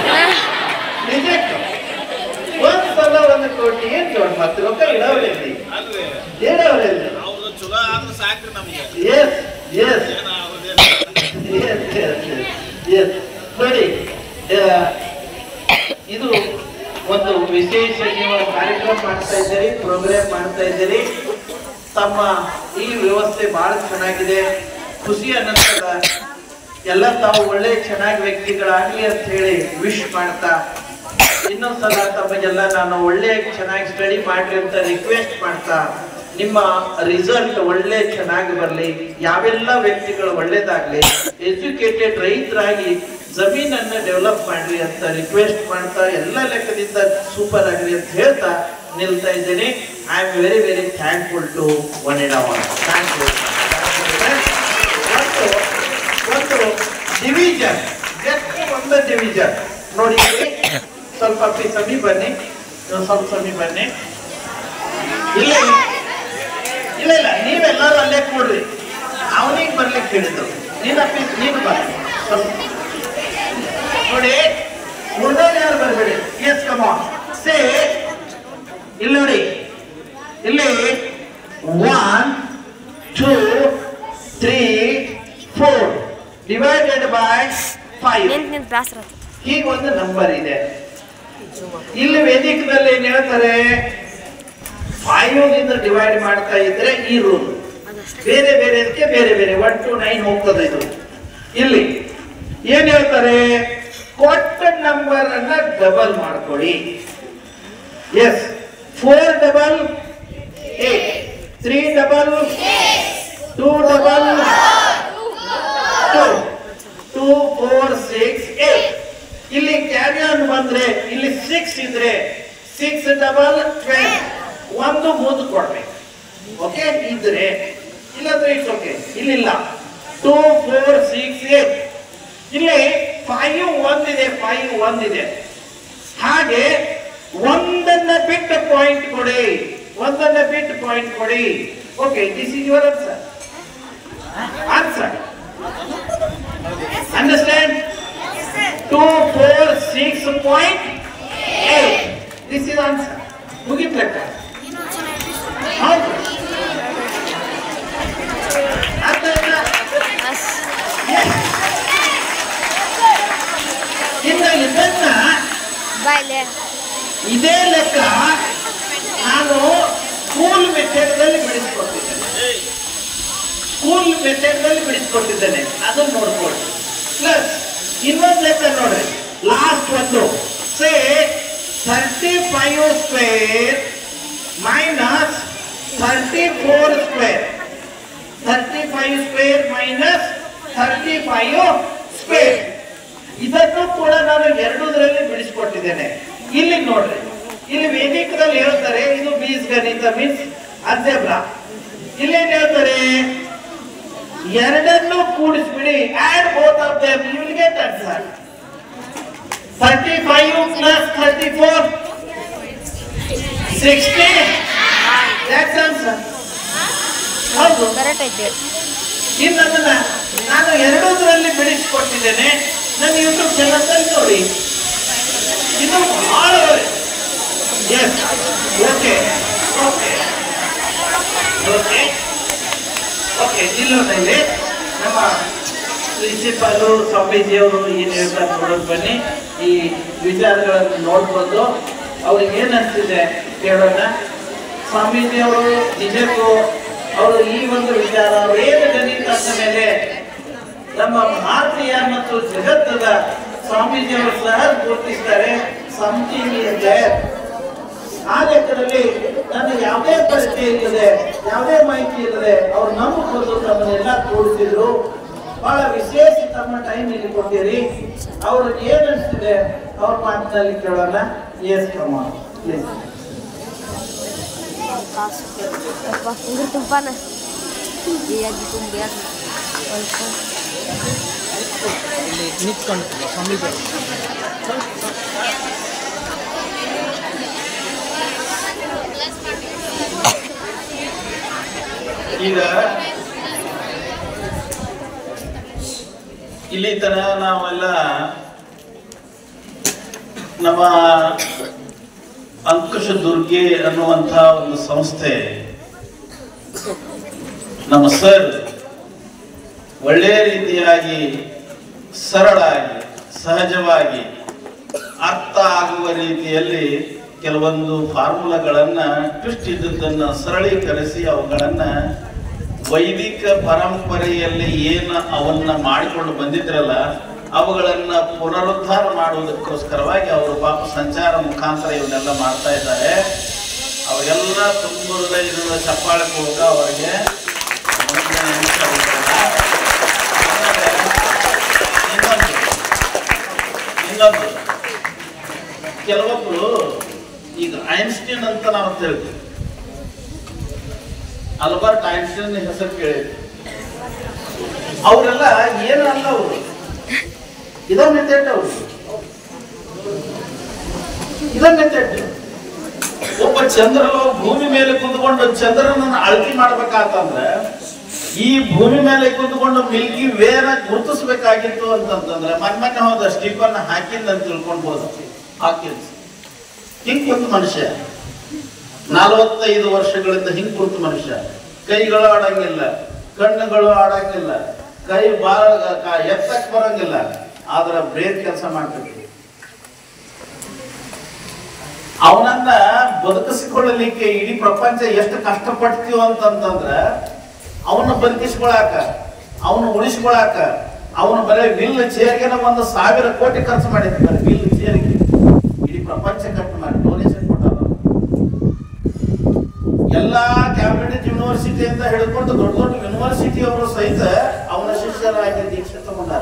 ನಿಜಕ್ಕೂ ಒಂದ್ ಸಲ ಒಂದು ಕೋಟಿ ಏನ್ ದೊಡ್ಡ ಮತ್ತೆ ರೊಕ್ಕ ಇಡೋರಲ್ಲಿ ಅಲ್ವೇ ಇಡೋರಲ್ಲಿ ಅವ್ರದ್ದು ಚಲೋ ಆದ್ರೆ ಸಾಕ್ರಿ ನಮ್ಗೆ ಎಸ್ ಎಸ್ ಏನ ಅವ್ರದ್ದೇನು ಎಸ್ ಎಸ್ ಎಸ್ ನೋಡಿ ಆ, ಇದು ಒಂದು ವಿಶೇಷ ನೀವು ಕಾರ್ಯಕ್ರಮ ಮಾಡ್ತಾ ಇದ್ದೀರಿ ಪ್ರೋಗ್ರಾಮ್ ಮಾಡ್ತಾ ಇದ್ದೀರಿ ತಮ್ಮ ಈ ವ್ಯವಸ್ಥೆ ಬಹಳ ಚೆನ್ನಾಗಿದೆ ಖುಷಿ ಅನ್ನಿಸ್ತದ ಎಲ್ಲ ತಾವು ಒಳ್ಳೆ ಚೆನ್ನಾಗಿ ವ್ಯಕ್ತಿಗಳಾಗ್ಲಿ ಅಂತ ಹೇಳಿ ವಿಶ್ ಮಾಡ್ತಾ ಇನ್ನೊಂದ್ಸಲ ತಮಗೆಲ್ಲ ನಾನು ಒಳ್ಳೆ ಚೆನ್ನಾಗಿ ಸ್ಟಡಿ ಮಾಡ್ರಿ ಅಂತ ರಿಕ್ವೆಸ್ಟ್ ಮಾಡ್ತಾ ನಿಮ್ಮ ರಿಸಲ್ಟ್ ಒಳ್ಳೆ ಚೆನ್ನಾಗಿ ಬರಲಿ ಯಾವೆಲ್ಲ ವ್ಯಕ್ತಿಗಳು ಒಳ್ಳೇದಾಗ್ಲಿ ಎಜುಕೇಟೆಡ್ ರೈತರಾಗಿ ಜಮೀನನ್ನ ಡೆವಲಪ್ ಮಾಡ್ರಿ ಅಂತ ರಿಕ್ವೆಸ್ಟ್ ಮಾಡ್ತಾ ಎಲ್ಲ ಲೆಕ್ಕದಿಂದ ಸೂಪರ್ ಆಗ್ಲಿ ಅಂತ ಹೇಳ್ತಾ ನಿಲ್ತಾ ಇದ್ದೇನೆ I am very very thankful to one and our thank you ಒಂದು ಒಂದು ಡಿವಿಷನ್ ಜಸ್ಟ್ ಒಂದು ಡಿವಿಷನ್ ನೋಡಿ ಇಲ್ಲಿ ಸ್ವಲ್ಪ ಪಿ ಸಮಿ ಬನ್ನಿ ನೀವು ಸ್ವಲ್ಪ ಸಮಿ ಬನ್ನಿ ಇಲ್ಲ ಇಲ್ಲ ಇಲ್ಲ ನೀವೆಲ್ಲರೂ ಅಲ್ಲೇ ಕೂಡ್ರಿ ಅವನಿಗೆ ಬರ್ಲಿಕ್ಕೆ ಹೇಳಿದ್ರು ನೀನು ಅಪ್ಪಿ ನೀನು ಬನ್ನಿ ಸ್ವಲ್ಪ ನೋಡಿ ಉಳ್ದವ್ರು ಯಾರು ಬರಬೇಡಿ ಎಸ್ ಕಮಾನ್ ಸೇ ಇಲ್ಲಿ ನೋಡಿ ಇಲ್ಲಿ one two three four divided by five ನಿಂತ್ ನಿಂತ್ ಬೇಸರ ಆತು ಹೀಗೆ ಒಂದು ನಂಬರ್ ಇದೆ ಇಲ್ಲಿ ವೇದಿಕದಲ್ಲಿ ಏನ್ ಹೇಳ್ತಾರೆ ಫೈವ್ ದಿಂದ ಡಿವೈಡ್ ಮಾಡ್ತಾ ಇದ್ರೆ ಈ ರೂಲ್ ಬೇರೆ ಬೇರೆದಕ್ಕೆ ಬೇರೆ ಬೇರೆ ಒನ್ ಟು ನೈನ್ ಹೋಗ್ತದೆ ಇದು ಇಲ್ಲಿ ಏನ್ ಹೇಳ್ತಾರೆ ಕೊಟ್ಟ ನಂಬರ್ ಅನ್ನ ಡಬಲ್ ಮಾಡ್ಕೊಳ್ಳಿ yes four double eight three double two double two two four six eight ಇಲ್ಲಿ ಕ್ಯಾರಿ ಆನ್ ಬಂದ್ರೆ ಇಲ್ಲಿ ಸಿಕ್ಸ್ ಇದ್ರೆ ಸಿಕ್ಸ್ ಡಬಲ್ ಟ್ವೆಲ್ ಒಂದು ಮುಂದೆ ಕೊಡ್ಬೇಕು ಓಕೆ ಇದ್ರೆ ಇಲ್ಲಂದ್ರೆ ಇಟ್ಸ್ ಓಕೆ ಇಲ್ಲಿಲ್ಲ ಟೂ ಫೋರ್ ಸಿಕ್ಸ್ ಏಟ್ ಇಲ್ಲಿ ಫೈವ್ ಒಂದಿದೆ ಫೈವ್ ಒಂದಿದೆ ಹಾಗೆ ಒಂದನ್ನ ಬಿಟ್ಟು ಪಾಯಿಂಟ್ ಕೊಡಿ ಒಂದನ್ನ ಬಿಟ್ಟು ಪಾಯಿಂಟ್ ಕೊಡಿ okay this is your answer answer understand two four six point eight this is answer ಮುಗಿತ್ ಲೆಕ್ಕ ಹೌದು ಆದ್ದರಿಂದ ಅಸ್ yes. ಇನ್ನು ಇದನ್ನ ಬಾಯ್ಲೆ ಇದೇ ಲೆಕ್ಕ ನಾನು ಸ್ಕೂಲ್ ಮೆಥಡ್ದಲ್ಲಿ ಬಿಡಿಸ್ಕೊಟ್ಟಿದ್ದೇನೆ ಸ್ಕೂಲ್ ಮೆಥಡ್ದಲ್ಲಿ ಬಿಡಿಸ್ಕೊಟ್ಟಿದ್ದೇನೆ ಅದನ್ನ ನೋಡ್ಕೊಳ್ಳಿ ಪ್ಲಸ್ ಇನ್ನೊಂದು ಲೆಕ್ಕ ನೋಡ್ರಿ ಲಾಸ್ಟ್ ಒಂದು say thirty five square minus thirty four square thirty five square minus thirty five square ಇದನ್ನು ಕೂಡ ನಾನು ಎರಡೂದರಲ್ಲಿ ಬಿಡಿಸ್ಕೊಟ್ಟಿದ್ದೇನೆ ಇಲ್ಲಿ ನೋಡ್ರಿ ಇಲ್ಲಿ ವೇದಿಕದಲ್ಲಿ ಹೇಳ್ತಾರೆ ಇದು ಬೀಸ್ ಗಣಿತ ಮೀನ್ಸ್ ಅಲ್ಜೆಬ್ರಾ ಇಲ್ಲೇನ್ ಹೇಳ್ತಾರೆ ಎರಡನ್ನು ಕೂಡಿಸ್ಬಿಡಿ add both of them you will get answer thirty five plus thirty four sixty answer ಹೌದು ಕರೆಕ್ಟ್ ಐತಿ ಇನ್ನು ಅದನ್ನ ನಾನು ಎರಡೂದರಲ್ಲಿ ಬಿಡಿಸಿಕೊಟ್ಟಿದ್ದೇನೆ ನನ್ನ ಯೂಟ್ಯೂಬ್ ಚಾನಲ್ ನೋಡಿ ಇದು ಬಹಳ yes okay okay okay okay ಜಿಲ್ಲೋನಲ್ಲಿ ನಮ್ಮ ಪ್ರಿನ್ಸಿಪಾಲು ಸ್ವಾಮೀಜಿಯವರು ಏನು ಹೇಳ್ತಾರೆ ನೋಡೋದು ಬನ್ನಿ ಈ ವಿಚಾರಗಳನ್ನು ನೋಡ್ಬೋದು ಅವ್ರಿಗೆ ಏನು ಅನಿಸ್ತಿದೆ ಕೇಳೋಣ ಸ್ವಾಮೀಜಿಯವರು ನಿಜಕ್ಕೂ ಅವರು ಈ ಒಂದು ವಿಚಾರ ವೇದ ಗಣಿತ ಅಂದ ಮೇಲೆ ನಮ್ಮ ಭಾರತೀಯ ಮತ್ತು ಜಗತ್ತದ ಸ್ವಾಮೀಜಿಯವರು ಸಹ ಗುರುತಿಸ್ತಾರೆ ಸಮಥಿಂಗ್ ಇಸ್ ದೇರ್ ಆ ಲೆಕ್ಕದಲ್ಲಿ ನನಗೆ ಯಾವುದೇ ಪರಿಚಯ ಇಲ್ಲದೆ ಯಾವುದೇ ಮಾಹಿತಿ ಇಲ್ಲದೆ ಅವ್ರು ನಂಬಿಕೊಂಡು ತಮ್ಮನ್ನೆಲ್ಲ ಕೂಡಿಸಿದ್ರು ಬಹಳ ವಿಶೇಷ ತಮ್ಮ ಟೈಮ್ ಇಲ್ಲಿ ಕೊಟ್ಟಿರಿ ಅವ್ರಿಗೆ ಏನ್ ಅನಿಸ್ತಿದೆ ಅವ್ರ ಮಾತಿನಲ್ಲಿ ಕೇಳೋಣ ಎಸ್ ಕಮ ಪ್ಲೀಸ್ ಕಾಸು ಅಪ್ಪ ಹಿಂಗೆ ತುಪ್ಪನ ಈಗ ತುಂಬಿ ಇಲ್ಲಿ ನಿಂತ್ಕೊಂಡು ಸ್ವಾಮೀಜಿ ಈಗ ಇಲ್ಲಿ ತನ ನಾವೆಲ್ಲ ನಮ್ಮ ಅಂಕುಶ ದುರ್ಗೆ ಅನ್ನುವಂಥ ಒಂದು ಸಂಸ್ಥೆ ನಮ್ಮ ಸರ್ ಒಳ್ಳೆಯ ರೀತಿಯಾಗಿ ಸರಳಾಗಿ ಸಹಜವಾಗಿ ಅರ್ಥ ಆಗುವ ರೀತಿಯಲ್ಲಿ ಕೆಲವೊಂದು ಫಾರ್ಮುಲಾಗಳನ್ನ ಟ್ವಿಸ್ಟ್ ಇದ್ದದ್ದನ್ನ ಸರಳೀಕರಿಸಿ ಅವುಗಳನ್ನ ವೈದಿಕ ಪರಂಪರೆಯಲ್ಲಿ ಏನು ಅವನ್ನ ಮಾಡಿಕೊಂಡು ಬಂದಿದ್ರಲ್ಲ ಅವುಗಳನ್ನ ಪುನರುದ್ಧಾರ ಮಾಡುವುದಕ್ಕೋಸ್ಕರವಾಗಿ ಅವರು ಪಾಪ ಸಂಚಾರ ಮುಖಾಂತರ ಇವನ್ನೆಲ್ಲ ಮಾಡ್ತಾ ಇದ್ದಾರೆ ಅವರೆಲ್ಲ ತುಂಬ ಹೃದಯದಿಂದ ಚಪ್ಪಾಳೆ ಕೊಡುತ್ತಾ ಅವರಿಗೆ ಅಭಿನಂದನೆಯನ್ನು ಸಲ್ಲಿಸೋಣ. ಆಮೇಲೆ ಇನ್ನೊಂದು ಇನ್ನೊಂದು ಕೆಲವೊಬ್ರು ಈಗ ಐನ್ಸ್ಟೀನ್ ಅಂತ ನಾವು ಹೇಳ್ತೀವಿ ಅಲ್ಬರ್ಟ್ ಐನ್ಸ್ಟೀನ್ ಹೆಸರು ಕೇಳಿದ್ವಿ ಅವರೆಲ್ಲ ಏನಲ್ಲ ಅವರು ಇದ ಮೆಥಡ್ ಅವರು ಇದ ಮೆಥಡ್ ಒಬ್ಬ ಚಂದ್ರನು ಭೂಮಿ ಮೇಲೆ ಕುಂತ್ಕೊಂಡು ಚಂದ್ರನನ್ನ ಅಳತಿ ಮಾಡ್ಬೇಕಾತಂದ್ರೆ ಈ ಭೂಮಿ ಮೇಲೆ ಕುಂತ್ಕೊಂಡು ಮಿಲ್ಕಿ ವೇನ ಗುರುತಿಸ್ಬೇಕಾಗಿತ್ತು ಅಂತಂತಂದ್ರೆ ಮೊನ್ನೆ ಮೊನ್ನೆ ಹೋದ ಸ್ಟೀಫನ್ ಹಾಕಿಂದ ಅಂತ ತಿಳ್ಕೊಂಡು ಹೋದ ಹಾಕಿನ್ಸ್ ಹಿಂಗ್ ಕುಂತ ಮನುಷ್ಯ ನಲವತ್ತೈದು ವರ್ಷಗಳಿಂದ ಹಿಂಗ್ ಕುಂತ ಮನುಷ್ಯ ಕೈಗಳು ಆಡಂಗಿಲ್ಲ ಕಣ್ಣುಗಳು ಆಡಂಗಿಲ್ಲ ಕೈ ಬಾಳ ಕ- ಎತ್ತಕ್ ಬರಂಗಿಲ್ಲ ಆದ್ರ ಬ್ರೇನ್ ಕೆಲಸ ಮಾಡ್ತೈತಿ ಅವನನ್ನ ಬದುಕಿಸಿಕೊಳ್ಳಲಿಕ್ಕೆ ಇಡೀ ಪ್ರಪಂಚ ಎಷ್ಟು ಕಷ್ಟಪಡ್ತೀವೋ ಅಂತಂತಂದ್ರ ಅವನ್ನ ಬದುಕಿಸ್ಕೊಳಾಕ ಅವನು ಉಳಿಸ್ಕೊಳಾಕ ಅವನು ಬರೀ ವಿಲ್ ಚೇರ್ಗೆ ಒಂದು ಸಾವಿರ ಕೋಟಿ ಖರ್ಚು ಮಾಡಿದ್ದಾರೆ ವಿಲ್ ಚೇರ್ಗೆ ಇಡೀ ಪ್ರಪಂಚ ಖರ್ಚು ಮಾಡಿ ಡೊನೇಷನ್ ಕೊಟ್ಟಾರ ಎಲ್ಲಾ ಕ್ಯಾಬಿನೆಟ್ ಯೂನಿವರ್ಸಿಟಿ ಅಂತ ಹಿಡ್ಕೊಂಡು ದೊಡ್ಡ ದೊಡ್ಡ ಯೂನಿವರ್ಸಿಟಿ ಅವರು ಸಹಿತ ಅವನ ಶಿಷ್ಯರಾಗಿ ದೀಕ್ಷೆ ತಗೊಂಡಾರ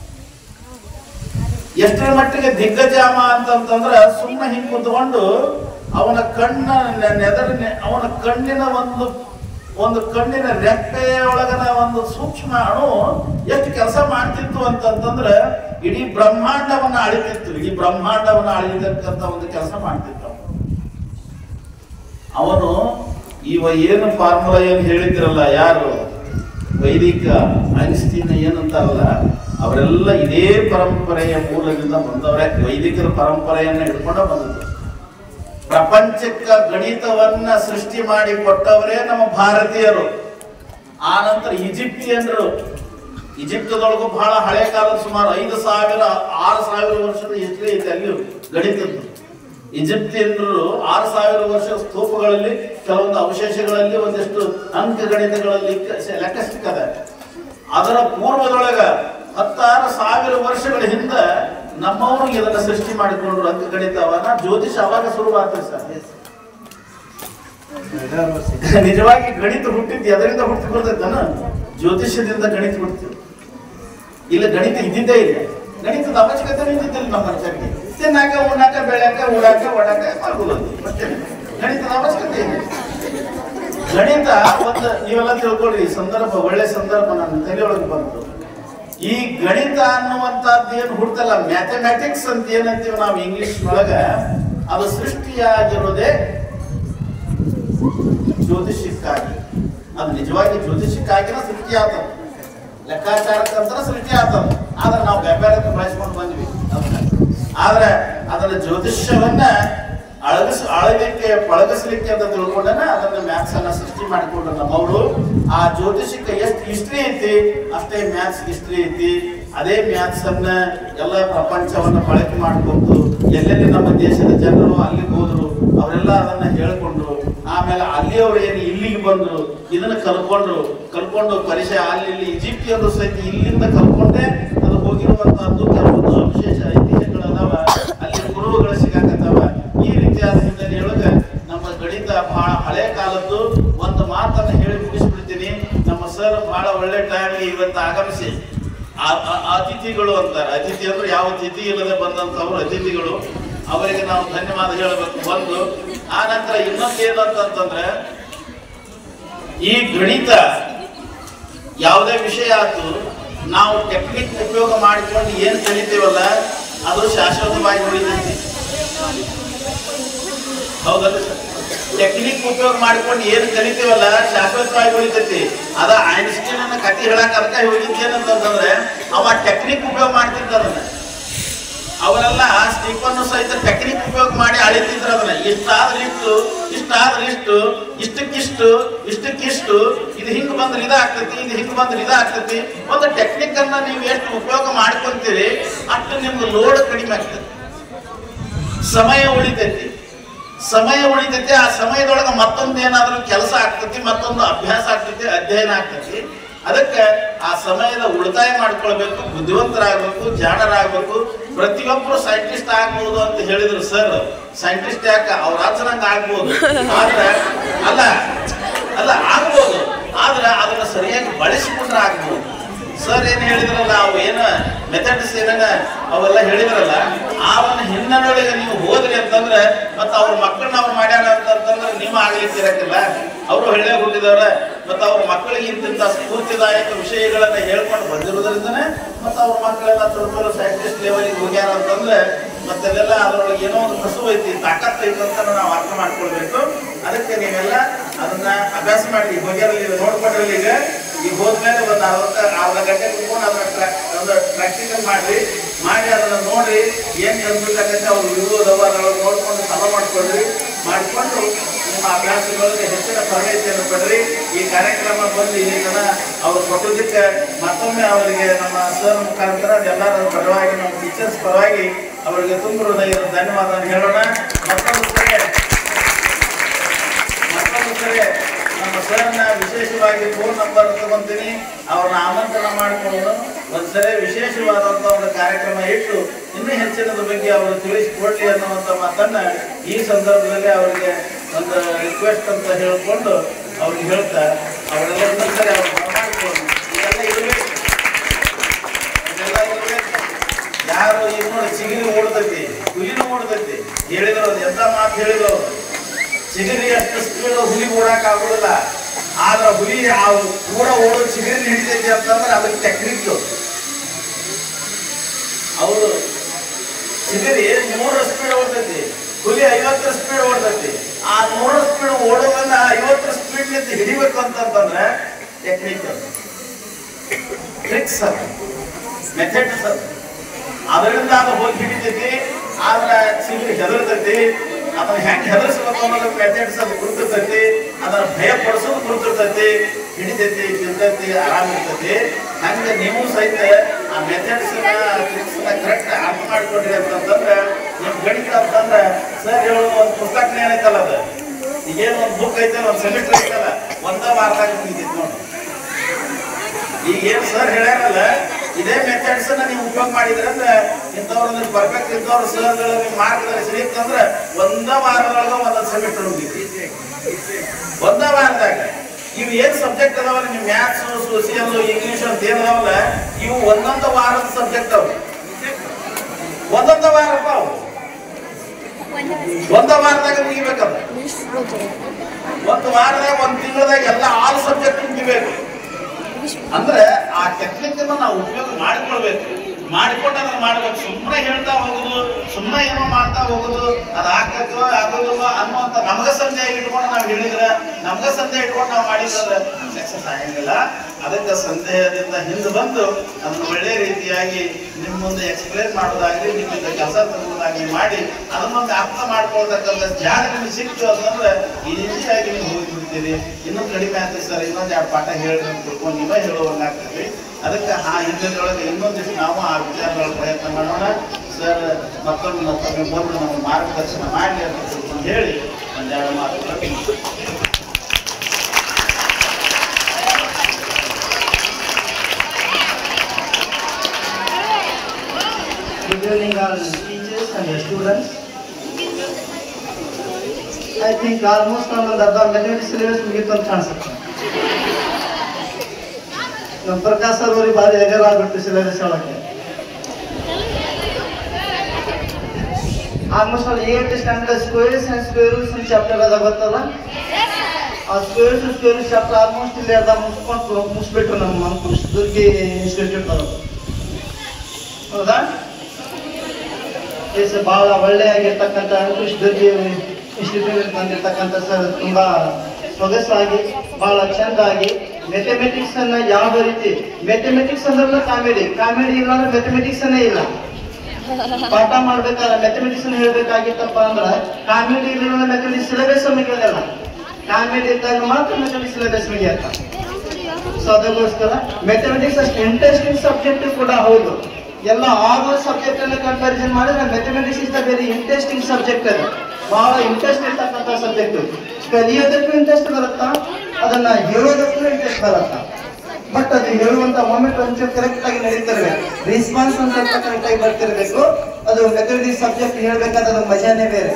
ಎಷ್ಟರ ಮಟ್ಟಿಗೆ ದಿಗ್ಗಜಾಮ ಅಂತಂತಂದ್ರ ಸುಮ್ಮನೆ ಹಿಂಗ್ ಕುತ್ಕೊಂಡು ಅವನ ಕಣ್ಣ ನೆ- ನೆದರ ನೆ- ಅವನ ಕಣ್ಣಿನ ಒಂದು ಒಂದು ಕಣ್ಣಿನ ರೆಪ್ಪೆಯ ಒಳಗನ ಒಂದು ಸೂಕ್ಷ್ಮ ಅಣು ಎಷ್ಟು ಕೆಲಸ ಮಾಡ್ತಿತ್ತು ಅಂತಂತಂದ್ರ ಇಡೀ ಬ್ರಹ್ಮಾಂಡವನ್ನ ಅಳಿತಿತ್ತು ಇಡೀ ಬ್ರಹ್ಮಾಂಡವನ್ನ ಅಳಿತಕ್ಕಂತ ಒಂದು ಕೆಲಸ ಮಾಡ್ತಿತ್ತು ಅವನು. ಅವನು ಇವ ಏನು ಫಾರ್ಮುಲಾ ಏನು ಹೇಳಿದ್ರಲ್ಲ ಯಾರು ವೈದಿಕ ಐನ್ಸ್ಟೀನ್ ಏನಂತಾರಲ್ಲ ಅವರೆಲ್ಲ ಇದೇ ಪರಂಪರೆಯ ಮೂಲದಿಂದ ಬಂದವರೇ ವೈದಿಕರ ಪರಂಪರೆಯನ್ನ ಹಿಡ್ಕೊಂಡ ಬಂದದ್ದು ಪ್ರಪಂಚಕ್ಕ ಗಣಿತವನ್ನ ಸೃಷ್ಟಿ ಮಾಡಿ ಕೊಟ್ಟವರೇ ನಮ್ಮ ಭಾರತೀಯರು ಆ ನಂತರ ಈಜಿಪ್ಟಿಯನ್ರು ಈಜಿಪ್ತದೊಳಗೂ ಬಹಳ ಹಳೆ ಕಾಲದ ಸುಮಾರು ಐದು ಸಾವಿರ ಆರು ಸಾವಿರ ವರ್ಷದ ಹಿಸ್ಟ್ರಿ ಐತೆ ಅಲ್ಲಿ ಗಣಿತದ್ದು ಈಜಿಪ್ತಿಯನ್ರು ಆರು ಸಾವಿರ ವರ್ಷ ಸ್ತೂಪಗಳಲ್ಲಿ ಕೆಲವೊಂದು ಅವಶೇಷಗಳಲ್ಲಿ ಒಂದಿಷ್ಟು ಅಂಕ ಗಣಿತಗಳಲ್ಲಿ ಕ- ಲೆಕ್ಕ ಸಿಕ್ಕದೆ ಅದರ ಪೂರ್ವದೊಳಗ ಹತ್ತಾರು ಸಾವಿರ ವರ್ಷಗಳ ಹಿಂದೆ ನಮ್ಮವರು ಇದನ್ನ ಸೃಷ್ಟಿ ಮಾಡಿಕೊಂಡ್ರು ಅಂಕ ಗಣಿತವನ್ನ ಜ್ಯೋತಿಷ ಅವಾಗ ಶುರುವಾಗ್ತದೆ ಸರ್ ನಿಜವಾಗಿ ಗಣಿತ ಹುಟ್ಟಿದ್ದು ಎದರಿಂದ ಹುಟ್ಟಿ ಬರ್ತೈತನ ಜ್ಯೋತಿಷ್ಯದಿಂದ ಗಣಿತ ಹುಟ್ಟಿತು ಇಲ್ಲ ಗಣಿತ ಇದ್ದಿದ್ದೇ ಇಲ್ಲ ಗಣಿತದ ಅವಶ್ಯಕತೆ ಇದ್ದಿದ್ದಿಲ್ಲ ನಮ್ಮ ಮನುಷ್ಯರಿಗೆ ತಿನ್ನಾಕ ಉಣ್ಣಾಕ ಬೆಳ್ಯಾಕ ಉಡಾಕ ಒಡಾಕ ಮಲ್ಕೊಳ್ಳೋದು ಅಷ್ಟೇ ಗಣಿತದ ಅವಶ್ಯಕತೆ ಇದೆ ಗಣಿತ ಒಂದು ನೀವೆಲ್ಲ ತಿಳ್ಕೊಳ್ರಿ ಈ ಸಂದರ್ಭ ಒಳ್ಳೆ ಸಂದರ್ಭ ನನ್ನ ತಲೆಯೊಳಗೆ ಬಂತು ಈ ಗಣಿತ ಅನ್ನುವಂಥದ್ದು ಏನು ಹುಡ್ತಲ್ಲ ಮ್ಯಾಥಮೆಟಿಕ್ಸ್ ಅಂತ ಏನಂತೀವಿ ನಾವು ಇಂಗ್ಲಿಷ್ ಒಳಗ ಅದು ಸೃಷ್ಟಿಯಾಗಿರೋದೇ ಜ್ಯೋತಿಷಕ್ಕಾಗಿ ಅದು ನಿಜವಾಗಿ ಜ್ಯೋತಿಷಕ್ಕಾಗಿನ ಸೃಷ್ಟಿ ಆತದ ಲೆಕ್ಕಾಚಾರಕ್ಕಂತರ ಸೃಷ್ಟಿ ಆತದ ಆದ್ರೆ ನಾವು ವ್ಯಾಪಾರಕ್ಕೆ ಬಳಸ್ಕೊಂಡು ಬಂದ್ವಿ ಅದನ್ನ. ಆದ್ರೆ ಅದನ್ನ ಜ್ಯೋತಿಷ್ಯವನ್ನ ಅಳಗಿಸ್ ಅಳಲಿಕ್ಕೆ ಪಳಗಿಸ್ಲಿಕ್ಕೆ ಅಂತ ತಿಳ್ಕೊಂಡನ ಅದನ್ನ ಮ್ಯಾಥ್ಸ್ ಅನ್ನ ಸೃಷ್ಟಿ ಮಾಡಿಕೊಂಡ್ರು ನಮ್ಮವರು ಆ ಜ್ಯೋತಿಷಕ್ಕೆ ಎಷ್ಟು ಹಿಸ್ಟ್ರಿ ಐತಿ ಅಷ್ಟೇ ಮ್ಯಾಥ್ಸ್ ಹಿಸ್ಟ್ರಿ ಐತಿ ಅದೇ ಮ್ಯಾಥ್ಸ್ ಅನ್ನ ಎಲ್ಲ ಪ್ರಪಂಚವನ್ನ ಬಳಕೆ ಮಾಡ್ಕೊಂಡು ಎಲ್ಲೆಲ್ಲಿ ನಮ್ಮ ದೇಶದ ಜನರು ಅಲ್ಲಿಗೆ ಹೋದ್ರು ಅವರೆಲ್ಲ ಅದನ್ನ ಹೇಳ್ಕೊಂಡ್ರು ಆಮೇಲೆ ಅಲ್ಲಿಯವರು ಏನು ಇಲ್ಲಿಗೆ ಬಂದ್ರು ಇದನ್ನ ಕಲ್ಕೊಂಡ್ರು ಕಲ್ಕೊಂಡು ಪರಿಚಯ ಅಲ್ಲಿ ಇಲ್ಲಿ ಈಜಿಪ್ಟಿಯರು ಸಹಿತ ಇಲ್ಲಿಂದ ಕಲ್ಕೊಂಡೇ ಅದು ಹೋಗಿರುವಂತಹದ್ದು ಕೆಲವೊಂದು ವಿಶೇಷ ಐತಿಹ್ಯಗಳದಾವ ಅಲ್ಲಿ ಗುರುಗಳು ಸಿಗಾಕತ್ತಾವ ಈ ರೀತಿಯಾದ ಹಿನ್ನೆಲೆಯೊಳಗ ನಮ್ಮ ಗಣಿತ ಬಹಳ ಹಳೆ ಕಾಲದ್ದು ಒಂದು ಮಾತನ್ನ ಹೇಳಿ ಮುಗಿಸ್ಬಿಡ್ತೀನಿ ನಮ್ಮ ಸರ್ ಬಹಳ ಒಳ್ಳೆ ಟೈಮ್ ಇವತ್ತು ಆಗಮಿಸಿ ಆ- ಆ- ಅತಿಥಿಗಳು ಅಂತಾರೆ ಅತಿಥಿ ಅಂದ್ರೆ ಯಾವ ತಿಥಿ ಇಲ್ಲದೆ ಬಂದಂತವ್ರು ಅತಿಥಿಗಳು ಅವರಿಗೆ ನಾವು ಧನ್ಯವಾದ ಹೇಳಬೇಕು ಒಂದು ಆ ನಂತರ ಇನ್ನೊಂದೇನು ಅಂತಂತಂದ್ರೆ ಈ ಗಣಿತ ಯಾವುದೇ ವಿಷಯ ಆಯ್ತು ನಾವು ಟೆಕ್ನಿಕ್ ಉಪಯೋಗ ಮಾಡಿಕೊಂಡು ಏನ್ ಕಲಿತೀವಲ್ಲ ಅದು ಶಾಶ್ವತವಾಗಿ ಉಳಿತೈತಿ ಹೌದಲ್ಲ ಸರ್ ಟೆಕ್ನಿಕ್ ಉಪಯೋಗ ಮಾಡ್ಕೊಂಡು ಏನ್ ಕಲಿತೀವಲ್ಲ ಶಾಶ್ವತವಾಗಿ ಉಳಿತೈತಿ ಅದ ಐನ್ಸ್ಟೀನ್ ಅನ್ನ ಕತೆ ಹೇಳಕ್ ಅದಕ್ಕೆ ಹೋಗಿದ್ದೇನಂತಂದ್ರೆ ಅವ ಟೆಕ್ನಿಕ್ ಉಪಯೋಗ ಮಾಡ್ತಿದ್ದ ಅದನ್ನ ಅವರೆಲ್ಲ ಸ್ಟೀಫನ್ ಸಹಿತ ಟೆಕ್ನಿಕ್ ಉಪಯೋಗ ಮಾಡಿ ಅಳಿತಿದ್ರು ಅದನ್ನ ಇಷ್ಟಾದ್ರೆ ಇಷ್ಟು ಇಷ್ಟಾದ್ರೆ ಇಷ್ಟು ಇಷ್ಟಕ್ಕಿಷ್ಟು ಇಷ್ಟಕ್ಕಿಷ್ಟು ಇದು ಹಿಂಗ್ ಬಂದ್ರೆ ಇದಾಗ್ತೈತಿ ಇದು ಹಿಂಗ್ ಬಂದ್ರೆ ಇದಾಗ್ತೈತಿ ಒಂದು ಟೆಕ್ನಿಕ್ ಅನ್ನ ನೀವು ಎಷ್ಟು ಉಪಯೋಗ ಮಾಡ್ಕೊಂತೀರಿ ಅಷ್ಟು ನಿಮ್ಗೆ ಲೋಡ್ ಕಡಿಮೆ ಆಗ್ತದೆ ಸಮಯ ಉಳಿತೈತಿ ಸಮಯ ಉಳಿತೈತಿ ಆ ಸಮಯದೊಳಗೆ ಮತ್ತೊಂದು ಏನಾದ್ರೂ ಕೆಲಸ ಆಗ್ತೈತಿ ಮತ್ತೊಂದು ಅಭ್ಯಾಸ ಆಗ್ತೈತಿ ಅಧ್ಯಯನ ಆಗ್ತೈತಿ ಅದಕ್ಕೆ ಆ ಸಮಯದ ಉಳಿತಾಯ ಮಾಡ್ಕೊಳ್ಬೇಕು ಬುದ್ಧಿವಂತರಾಗಬೇಕು ಜಾಣರಾಗಬೇಕು ಪ್ರತಿಯೊಬ್ಬರು ಸೈಂಟಿಸ್ಟ್ ಆಗ್ಬೋದು ಅಂತ ಹೇಳಿದ್ರು ಸರ್ ಸೈಂಟಿಸ್ಟ್ ಯಾಕೆ ಅವ್ರ ರಾಜ್ಯನಂಗ ಆಗ್ಬೋದು ಆದ್ರೆ ಅಲ್ಲ ಅಲ್ಲ ಆಗ್ಬೋದು ಆದ್ರೆ ಅದನ್ನ ಸರಿಯಾಗಿ ಬಳಸಿಕೊಂಡ್ರೆ ಆಗ್ಬೋದು ಸರ್ ಏನ್ ಹೇಳಿದ್ರಲ್ಲ ಅವು ಏನ ಮೆಥಡ್ಸ್ ಏನ ಅವೆಲ್ಲ ಹೇಳಿದ್ರಲ್ಲ ಆ ಒಂದು ಹಿನ್ನೆಲೆಯೊಳಗೆ ನೀವು ಹೋದ್ರಿ ಅಂತಂದ್ರೆ ಮತ್ತ ಅವ್ರ ಮಕ್ಕಳನ್ನ ಅವ್ರು ಮಾಡ್ಯಾರ ಅಂತಂದ್ರೆ ನೀವು ಆಗ್ಲಿಕ್ಕೆ ಇರಕ್ಕಿಲ್ಲ ಅವರು ಹೇಳೇ ಹುಟ್ಟಿದವ್ರ ಮತ್ತ ಅವ್ರ ಮಕ್ಕಳಿಗೆ ಇಂತಿಂತ ಸ್ಫೂರ್ತಿದಾಯಕ ವಿಷಯಗಳನ್ನ ಹೇಳ್ಕೊಂಡು ಬಂದಿರೋದ್ರಿಂದನೇ ಮತ್ತ ಅವ್ರ ಮಕ್ಕಳೆಲ್ಲ ಸ್ವಲ್ಪ ಸೈಂಟಿಸ್ಟ್ ಲೆವೆಲ್ಗೆ ಹೋಗ್ಯಾರ ಅಂತಂದ್ರೆ ಮತ್ತೆಲ್ಲ ಅದರೊಳಗೆ ಏನೋ ಒಂದು ಕಸು ಐತಿ ತಾಕತ್ ಐತಿ ಅಂತ ನಾವು ಅರ್ಥ ಮಾಡ್ಕೊಳ್ಬೇಕು ಅದಕ್ಕೆ ನೀವೆಲ್ಲ ಅದನ್ನ ಅಭ್ಯಾಸ ಮಾಡಿ ಹೋಗ್ಯಾರಲ್ಲಿ ನೋಡ್ಕೊಂಡ್ರಲ್ಲಿ ಈಗ ಈಗ ಹೋದ್ಮೇಲೆ ಒಂದು ಅರ್ಧ ಅರ್ಧ ಗಂಟೆ ಕುತ್ಕೊಂಡು ಅದನ್ನ ಟ್ರಾ- ಒಂದು ಪ್ರಾಕ್ಟಿಕಲ್ ಮಾಡ್ರಿ ಮಾಡಿ ಅದನ್ನ ನೋಡಿ ಏನ್ ಕಲ್ಬೇಕಾಗತ್ತೆ ಅವ್ರು ಇರುವುದವ ಅದ್ರೊಳಗೆ ನೋಡ್ಕೊಂಡು ಸಮ ಮಾಡ್ಕೊಳ್ರಿ ಮಾಡಿಕೊಂಡು ನಿಮ್ಮ ಅಭ್ಯಾಸಗಳಿಗೆ ಹೆಚ್ಚಿನ ತರಬೇತಿಯನ್ನು ಪಡ್ರಿ ಈ ಕಾರ್ಯಕ್ರಮ ಬಂದು ಇಲ್ಲಿ ತನ ಅವ್ರು ಕೊಟ್ಟೋದಕ್ಕೆ ಮತ್ತೊಮ್ಮೆ ಅವರಿಗೆ ನಮ್ಮ ಸರ್ ಮುಖಾಂತರ ಎಲ್ಲರ ಪರವಾಗಿ ನಮ್ಮ ಟೀಚರ್ಸ್ ಪರವಾಗಿ ಅವರಿಗೆ ತುಂಬ ಹೃದಯದ ಧನ್ಯವಾದ ಹೇಳೋಣ ಮತ್ತೊಂದು ಸರಿ ಮತ್ತೊಂದು ಸರಿ ನಮ್ಮ ಸರ್ನ ವಿಶೇಷವಾಗಿ ಫೋನ್ ನಂಬರ್ ತಗೊಂತೀನಿ ಅವ್ರನ್ನ ಆಮಂತ್ರಣ ಮಾಡಿಕೊಂಡು ಒಂದ್ಸರಿ ವಿಶೇಷವಾದಂತ ಒಂದು ಕಾರ್ಯಕ್ರಮ ಇಟ್ಟು ಇನ್ನೂ ಹೆಚ್ಚಿನದ ಬಗ್ಗೆ ಅವರು ತಿಳಿಸಿಕೊಡ್ಲಿ ಅನ್ನುವಂಥ ಮಾತನ್ನ ಈ ಸಂದರ್ಭದಲ್ಲಿ ಅವರಿಗೆ ಒಂದು ರಿಕ್ವೆಸ್ಟ್ ಅಂತ ಹೇಳ್ಕೊಂಡು ಅವ್ರಿಗೆ ಹೇಳ್ತಾ ಅವರೆಲ್ಲ ಇನ್ನೊಂದ್ಸರಿ ಅವ್ರು ಬರಮಾಡ್ಕೊಂಡು ಇದೆಲ್ಲ ಇರಬೇಕು ಇದೆಲ್ಲ ಇರಬೇಕು ಯಾರು ಈಗ ನೋಡಿ ಚಿಗಿರಿ ಓಡ್ತೈತಿ ಹುಲಿನೂ ಓಡ್ತೈತಿ ಹೇಳಿದ್ರು ಅದು ಎಂತ ಮಾತು ಹೇಳಿದ್ರು ಅವ್ರು ಚಿಗರಿ ಅಷ್ಟು ಸ್ಪೀಡ್ ಹುಲಿ ಓಡಕ್ ಆಗುದಿಲ್ಲ ಆದ್ರೆ ಹುಲಿ ಆ ಕೂಡ ಓಡೋ ಚಿಗರಿ ಹಿಡಿತೈತಿ ಅಂತಂದ್ರೆ ಅದಕ್ಕೆ ಟೆಕ್ನಿಕ್ ಅವರು ಚಿಗರಿ ನೂರ ಸ್ಪೀಡ್ ಓಡ್ತೈತಿ ಹುಲಿ ಐವತ್ತರ ಸ್ಪೀಡ್ ಓಡ್ತೈತಿ ಆ ನೂರ ಸ್ಪೀಡ್ ಓಡೋದನ್ನ ಐವತ್ತರ ಸ್ಪೀಡ್ ನಿಂತ ಹಿಡಿಬೇಕು ಅಂತಂತಂದ್ರೆ ಟೆಕ್ನಿಕ್ ಟ್ರಿಕ್ಸ್ ಅದು ಮೆಥಡ್ಸ್ ಅದು ಅದರಿಂದ ಅದು ಹೋಗಿ ಹಿಡಿತೈತಿ ಆದ್ರೆ ಚಿಗರಿ ಹೆದರ್ತೈತಿ ಅದನ್ನ ಹೆಂಗ್ ಹೆದರ್ಸ್ಬೇಕು ಅನ್ನೋದು ಮೆಥಡ್ಸ್ ಅದು ಗುರುತಿರ್ತೈತಿ ಅದನ್ನ ಭಯ ಪಡಿಸೋದು ಗುರುತಿರ್ತೈತಿ ಹಿಡಿತೈತಿ ತಿಂತೈತಿ ಆರಾಮ ಇರ್ತೈತಿ ಹಂಗೆ ನೀವು ಸಹಿತ ಆ ಮೆಥಡ್ಸ್ ಟ್ರಿಕ್ಸ್ ಕರೆಕ್ಟ್ ಅರ್ಥ ಮಾಡ್ಕೊಂಡ್ರಿ ಅಂತಂದ್ರೆ ನಿಮ್ ಗಣಿತ ಅಂತಂದ್ರೆ ಸರ್ ಹೇಳೋದು ಒಂದು ಪುಸ್ತಕನೇ ಏನೈತಲ್ಲ ಅದು ಈಗೇನು ಒಂದು ಬುಕ್ ಐತಲ್ಲ ಒಂದು ಸೆಮಿಸ್ಟರ್ ಐತಲ್ಲ ಒಂದ ವಾರದಾಗ ಮುಗಿತೈತಿ ನೋಡಿ ಈಗ ಏನ್ ಸರ್ ಹೇಳ್ಯಾರಲ್ಲ ಇದೇ ಮೆಥಡ್ಸ್ ನೀವು ಉಪಯೋಗ ಮಾಡಿದ್ರೆ ಅಂದ್ರೆ ಇಂಥವ್ರು ಪರ್ಫೆಕ್ಟ್ ಇದ್ದವ್ರು ಸರ್ ಮಾರ್ಗದರ್ಶನ ಇತ್ತಂದ್ರೆ ಒಂದ ವಾರದೊಳಗ ಒಂದೊಂದು ಸೆಮಿಸ್ಟರ್ ಮುಗಿತಿ ಒಂದ ವಾರದಾಗ ಇವು ಏನ್ ಸಬ್ಜೆಕ್ಟ್ ಅದಾವಲ್ಲ ನೀವು ಮ್ಯಾಥ್ಸ್ ಸೋಸಿಯಲ್ ಇಂಗ್ಲಿಷ್ ಅಂತ ಏನ್ ಅದಾವಲ್ಲ ಇವು ಒಂದೊಂದು ವಾರದ ಸಬ್ಜೆಕ್ಟ್ ಅವು ಒಂದೊಂದು ವಾರಪ್ಪ ಅವು ಒಂದ ವಾರದಾಗ ಮುಗಿಬೇಕದ ಒಂದು ವಾರದಾಗ ಒಂದ್ ತಿಂಗಳದಾಗ ಎಲ್ಲ ಆಲ್ ಸಬ್ಜೆಕ್ಟ್ ಮುಗಿಬೇಕು ಅಂದ್ರೆ ಆ ಟೆಕ್ನಿಕ್ ಅನ್ನ ನಾವು ಉಪಯೋಗ ಮಾಡಿ ಮಾಡಿಕೊಂಡು ಅದನ್ನ ಮಾಡ್ಬೇಕು ಸುಮ್ಮನೆ ಹೇಳ್ತಾ ಹೋಗುದು ಸುಮ್ಮನೆ ಏನೋ ಮಾಡ್ತಾ ಹೋಗುದು ಅದು ಹಾಕತ್ತೋ ಆಗೋದಿಲ್ವೋ ಅನ್ನುವಂತ ನಮಗ ಸಂದೇಹ ಇಟ್ಕೊಂಡು ನಾವು ಹೇಳಿದ್ರೆ ನಮಗ ಸಂದೇಹ ಇಟ್ಕೊಂಡು ನಾವು ಮಾಡಿದ್ರೆ ಸಕ್ಸಸ್ ಆಗಂಗಿಲ್ಲ ಅದಕ್ಕೆ ಸಂದೇಹದಿಂದ ಹಿಂದೆ ಬಂದು ಅದನ್ನ ಒಳ್ಳೆ ರೀತಿಯಾಗಿ ನಿಮ್ಮ ಮುಂದೆ ಎಕ್ಸ್ಪ್ಲೇನ್ ಮಾಡೋದಾಗ್ಲಿ ನಿಮ್ಮಿಂದ ಕೆಲಸ ತರುವುದಾಗ್ಲಿ ಮಾಡಿ ಅದನ್ನೊಂದು ಅರ್ಥ ಮಾಡ್ಕೊಳ್ತಕ್ಕಂಥ ಜಾಗ ನಿಮ್ಗೆ ಸಿಕ್ತು ಅಂತಂದ್ರೆ ಈಸಿಯಾಗಿ ನೀವು ಹೋಗಿ ಬಿಡ್ತೀರಿ ಇನ್ನೂ ಕಡಿಮೆ ಆಗ್ತದೆ ಸರ್ ಇನ್ನೊಂದು ಎರಡು ಪಾಠ ಹೇಳಿ ಅಂತ ತಿಳ್ಕೊಂಡು ನೀವೇ ಹೇಳುವಂಗಾಗ್ತದೆ ಅದಕ್ಕೆ ಆ ಹಿನ್ನೆಲೆಯೊಳಗೆ ಇನ್ನೊಂದಿಷ್ಟು ನಾವು ಆ ವಿಚಾರಗಳ ಪ್ರಯತ್ನ ಮಾಡೋಣ ಸರ್ ಮತ್ತೊಮ್ಮೆ ಮತ್ತೊಮ್ಮೆ ಬಂದು ನಾವು ಮಾರ್ಗದರ್ಶನ ಮಾಡಲಿ ಅಂತ ತಿಳ್ಕೊಂಡು ಹೇಳಿ ಒಂದೆರಡು ಮಾತು Good evening all teachers and the students. I think almost all ಒಂದು ಅರ್ಧ ಮೆಥಮೆಟಿಕ್ಸ್ ಸಿಲೆಬಸ್ ಮುಗೀತು ಅಂತ ಕಾಣಿಸುತ್ತೆ ನಮ್ಮ ಪ್ರಕಾಶ್ ಸರ್ ಅವ್ರಿಗೆ ಭಾರಿ ಎಗರಾಗ್ಬಿಟ್ಟು ಸಿಲೆಬಸ್ ಒಳಗೆ almost all eight standard squares and squares chapter ಅದ ಗೊತ್ತಲ್ಲ ಆ ಸ್ಕ್ವೇರ್ಸ್ ಸ್ಕ್ವೇರ್ಸ್ ಚಾಪ್ಟರ್ ಆಲ್ಮೋಸ್ಟ್ ಇಲ್ಲಿ ಅರ್ಧ ಮುಗಿಸ್ಕೊಂಡು ಮುಗಿಸ್ಬಿಟ್ರು ನಮ್ಮ ಅಂಕುಶ್ ದುರ್ಗಿ ಇನ್ಸ್ಟಿಟ್ಯೂಟ್ ಅವರು ಹೌದಾ ಎಸ್ ಬಹಳ ಒಳ್ಳೆಯಾಗಿರ್ತಕ್ಕಂಥ ಅಂಕುಶ್ ದುರ್ಗಿ ಇನ್ಸ್ಟಿಟ್ಯೂಟ್ ಬಂದಿರ್ತಕ್ಕಂಥ ಸರ್ ತುಂಬಾ ಸೊಗಸಾಗಿ ಬಹಳ ಚಂದಾಗಿ ಮೆಥಮೆಟಿಕ್ಸ್ ಅನ್ನ ಯಾವ ರೀತಿ ಮೆಥಮೆಟಿಕ್ಸ್ ಅಂದ್ರೆ ಕಾಮಿಡಿ ಕಾಮಿಡಿ ಇಲ್ಲ ಅಂದ್ರೆ ಮೆಥಮೆಟಿಕ್ಸ್ ಅನ್ನೇ ಇಲ್ಲ ಪಾಠ ಮಾಡ್ಬೇಕಾದ್ರೆ ಮೆಥಮೆಟಿಕ್ಸ್ ಹೇಳ್ಬೇಕಾಗಿತ್ತಪ್ಪ ಅಂದ್ರೆ ಕಾಮಿಡಿ ಇಲ್ಲ ಮೆಥಮೆಟಿಕ್ಸ್ ಸಿಲೆಬಸ್ ಮುಗಿಯೋದಿಲ್ಲ ಕಾಮಿಡಿ ಇದ್ದಾಗ ಮಾತ್ರ ಮೆಥಮೆಟಿಕ್ಸ್ ಸಿಲೆಬಸ್ ಮುಗಿಯತ್ತ ಸೊ ಅದಕ್ಕೋಸ್ಕರ ಮೆಥಮೆಟಿಕ್ಸ್ ಅಷ್ಟು ಇಂಟ್ರೆಸ್ಟಿಂಗ್ ಸಬ್ಜೆಕ್ಟ್ ಕೂಡ ಹೌದು ಎಲ್ಲ ಆರು ಸಬ್ಜೆಕ್ಟ್ ಅನ್ನ ಕಂಪ್ಯಾರಿಸನ್ ಮಾಡಿದ್ರೆ mathematics is the very interesting subject ಅದು ಬಹಳ ಇಂಟ್ರೆಸ್ಟ್ ಇರ್ತಕ್ಕಂಥ ಸಬ್ಜೆಕ್ಟ್ ಕಲಿಯೋದಕ್ಕೂ ಇಂಟ್ರೆಸ್ಟ್ ಬರುತ್ತಾ ಅದನ್ನ ಹೇಳೋದಕ್ಕೂ ಇಂಟ್ರೆಸ್ಟ್ ಬರುತ್ತಾ ಬಟ್ ಅದು ಹೇಳುವಂತ ಮೊಮೆಂಟ್ ಒಂಚೂರು ಕರೆಕ್ಟ್ ಆಗಿ ನಡೀತಿರ್ಬೇಕು ರೆಸ್ಪಾನ್ಸ್ ಅಂತ ಕರೆಕ್ಟ್ ಆಗಿ ಬರ್ತಿರ್ಬೇಕು ಅದು ಮೆಥಮೆಟಿಕ್ಸ್ ಸಬ್ಜೆಕ್ಟ್ ಹೇಳ್ಬೇಕಾದ್ರೆ ಅದು ಮಜಾನೇ ಬೇರೆ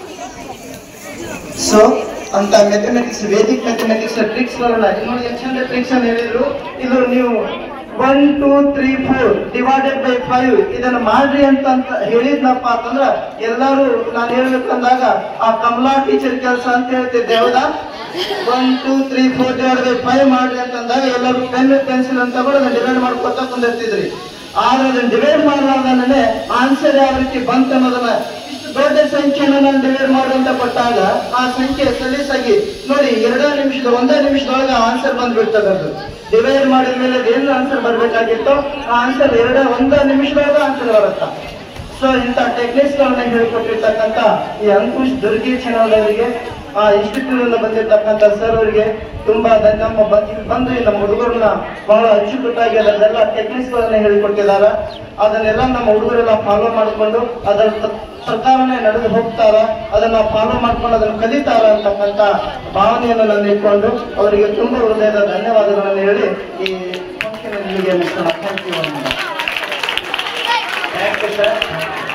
ಸೊ ಅಂತ ಮೆಥಮೆಟಿಕ್ಸ್ ವೇದಿಕ್ ಮೆಥಮೆಟಿಕ್ಸ್ ಟ್ರಿಕ್ಸ್ ಗಳನ್ನ ಇನ್ನೊಂದು ಎಷ್ಟು ಚಂದ ಟ್ರಿಕ್ಸ್ ಅನ್ನು ಹೇಳಿದ್ರು ಇದು ನೀವು one two three four divided by five ಇದನ್ನ ಮಾಡ್ರಿ ಅಂತ ಅಂತ ಹೇಳಿದ್ನಪ್ಪ ಅಂತಂದ್ರ ಎಲ್ಲರೂ ನಾನು ಹೇಳ್ಬೇಕಂದಾಗ ಆ ಕಮಲಾ ಟೀಚರ್ ಕೆಲಸ ಅಂತ ಹೇಳ್ತಿದ್ದೆ ಹೌದಾ one two three four divide by five ಮಾಡ್ರಿ ಅಂತಂದಾಗ ಎಲ್ಲರೂ ಪೆನ್ ಪೆನ್ಸಿಲ್ ಅಂತ ಕೂಡ ಅದನ್ನ ಡಿವೈಡ್ ಮಾಡ್ಕೊತಾ ಕುಂದಿರ್ತಿದ್ರಿ ಆದ್ರೆ ಅದನ್ನ ಡಿವೈಡ್ ಮಾಡಲಾರ್ದೇ ಆನ್ಸರ್ ಯಾವ ರೀತಿ ಬಂತ ಅನ್ನೋದನ್ನ ಇಷ್ಟು ದೊಡ್ಡ ಸಂಖ್ಯೆಯನ್ನು ನಾನು ಡಿವೈಡ್ ಮಾಡು ಅಂತ ಕೊಟ್ಟಾಗ ಆ ಸಂಖ್ಯೆ ಸಲೀಸಾಗಿ ನೋಡಿ ಎರಡೇ ನಿಮಿಷದ ಒಂದೇ ನಿಮಿಷದೊಳಗೆ ಆನ್ಸರ್ ಬಂದ್ಬಿಡ್ತದೆ ಅದು ಡಿವೈಡ್ ಮಾಡಿದ ಮೇಲೆ ಏನು ಆನ್ಸರ್ ಬರ್ಬೇಕಾಗಿತ್ತು ಆ ಆನ್ಸರ್ ಎರಡೇ ಒಂದೇ ನಿಮಿಷದೊಳಗೆ ಆನ್ಸರ್ ಬರುತ್ತಾ ಸೊ ಇಂಥ ಟೆಕ್ನಿಕ್ಸ್ ಗಳನ್ನ ಹೇಳಿಕೊಟ್ಟಿರ್ತಕ್ಕಂಥ ಈ ಅಂಕುಶ್ ದುರ್ಗಿ ಚಾನಲ್ ಅವರಿಗೆ ಆ ಇನ್ಸ್ಟಿಟ್ಯೂಟ್ ಇಂದ ಬಂದಿರ್ತಕ್ಕಂಥ ಸರ್ ಅವರಿಗೆ ತುಂಬಾ ಧನ್ಯ- ನಮ್ಮ ಬ- ಇಲ್ಲಿ ಬಂದು ಈ ನಮ್ಮ ಹುಡುಗರನ್ನ ಬಹಳ ಅಚ್ಚುಕಟ್ಟಾಗಿ ಅದನ್ನೆಲ್ಲ ಟೆಕ್ನಿಕ್ಸ್ ಗಳನ್ನ ಹೇಳಿಕೊಟ್ಟಿದ್ದಾರೆ ಅದನ್ನೆಲ್ಲ ನಮ್ಮ ಹುಡುಗರೆಲ್ಲ ಫಾಲೋ ಮಾಡಿಕೊಂಡು ಅದರ ತ- ಪ್ರಕಾರನೇ ನಡೆದು ಹೋಗ್ತಾರ ಅದನ್ನ ಫಾಲೋ ಮಾಡ್ಕೊಂಡು ಅದನ್ನ ಕಲಿತಾರ ಅಂತಕ್ಕಂಥ ಭಾವನೆಯನ್ನು ನಾನು ಇಟ್ಕೊಂಡು ಅವರಿಗೆ ತುಂಬಾ ಹೃದಯದ ಧನ್ಯವಾದಗಳನ್ನು ಹೇಳಿ ಈ ಫಂಕ್ಷನ್ ನಿಮಗೆ ಮುಗಿಸೋಣ thank you thank you sir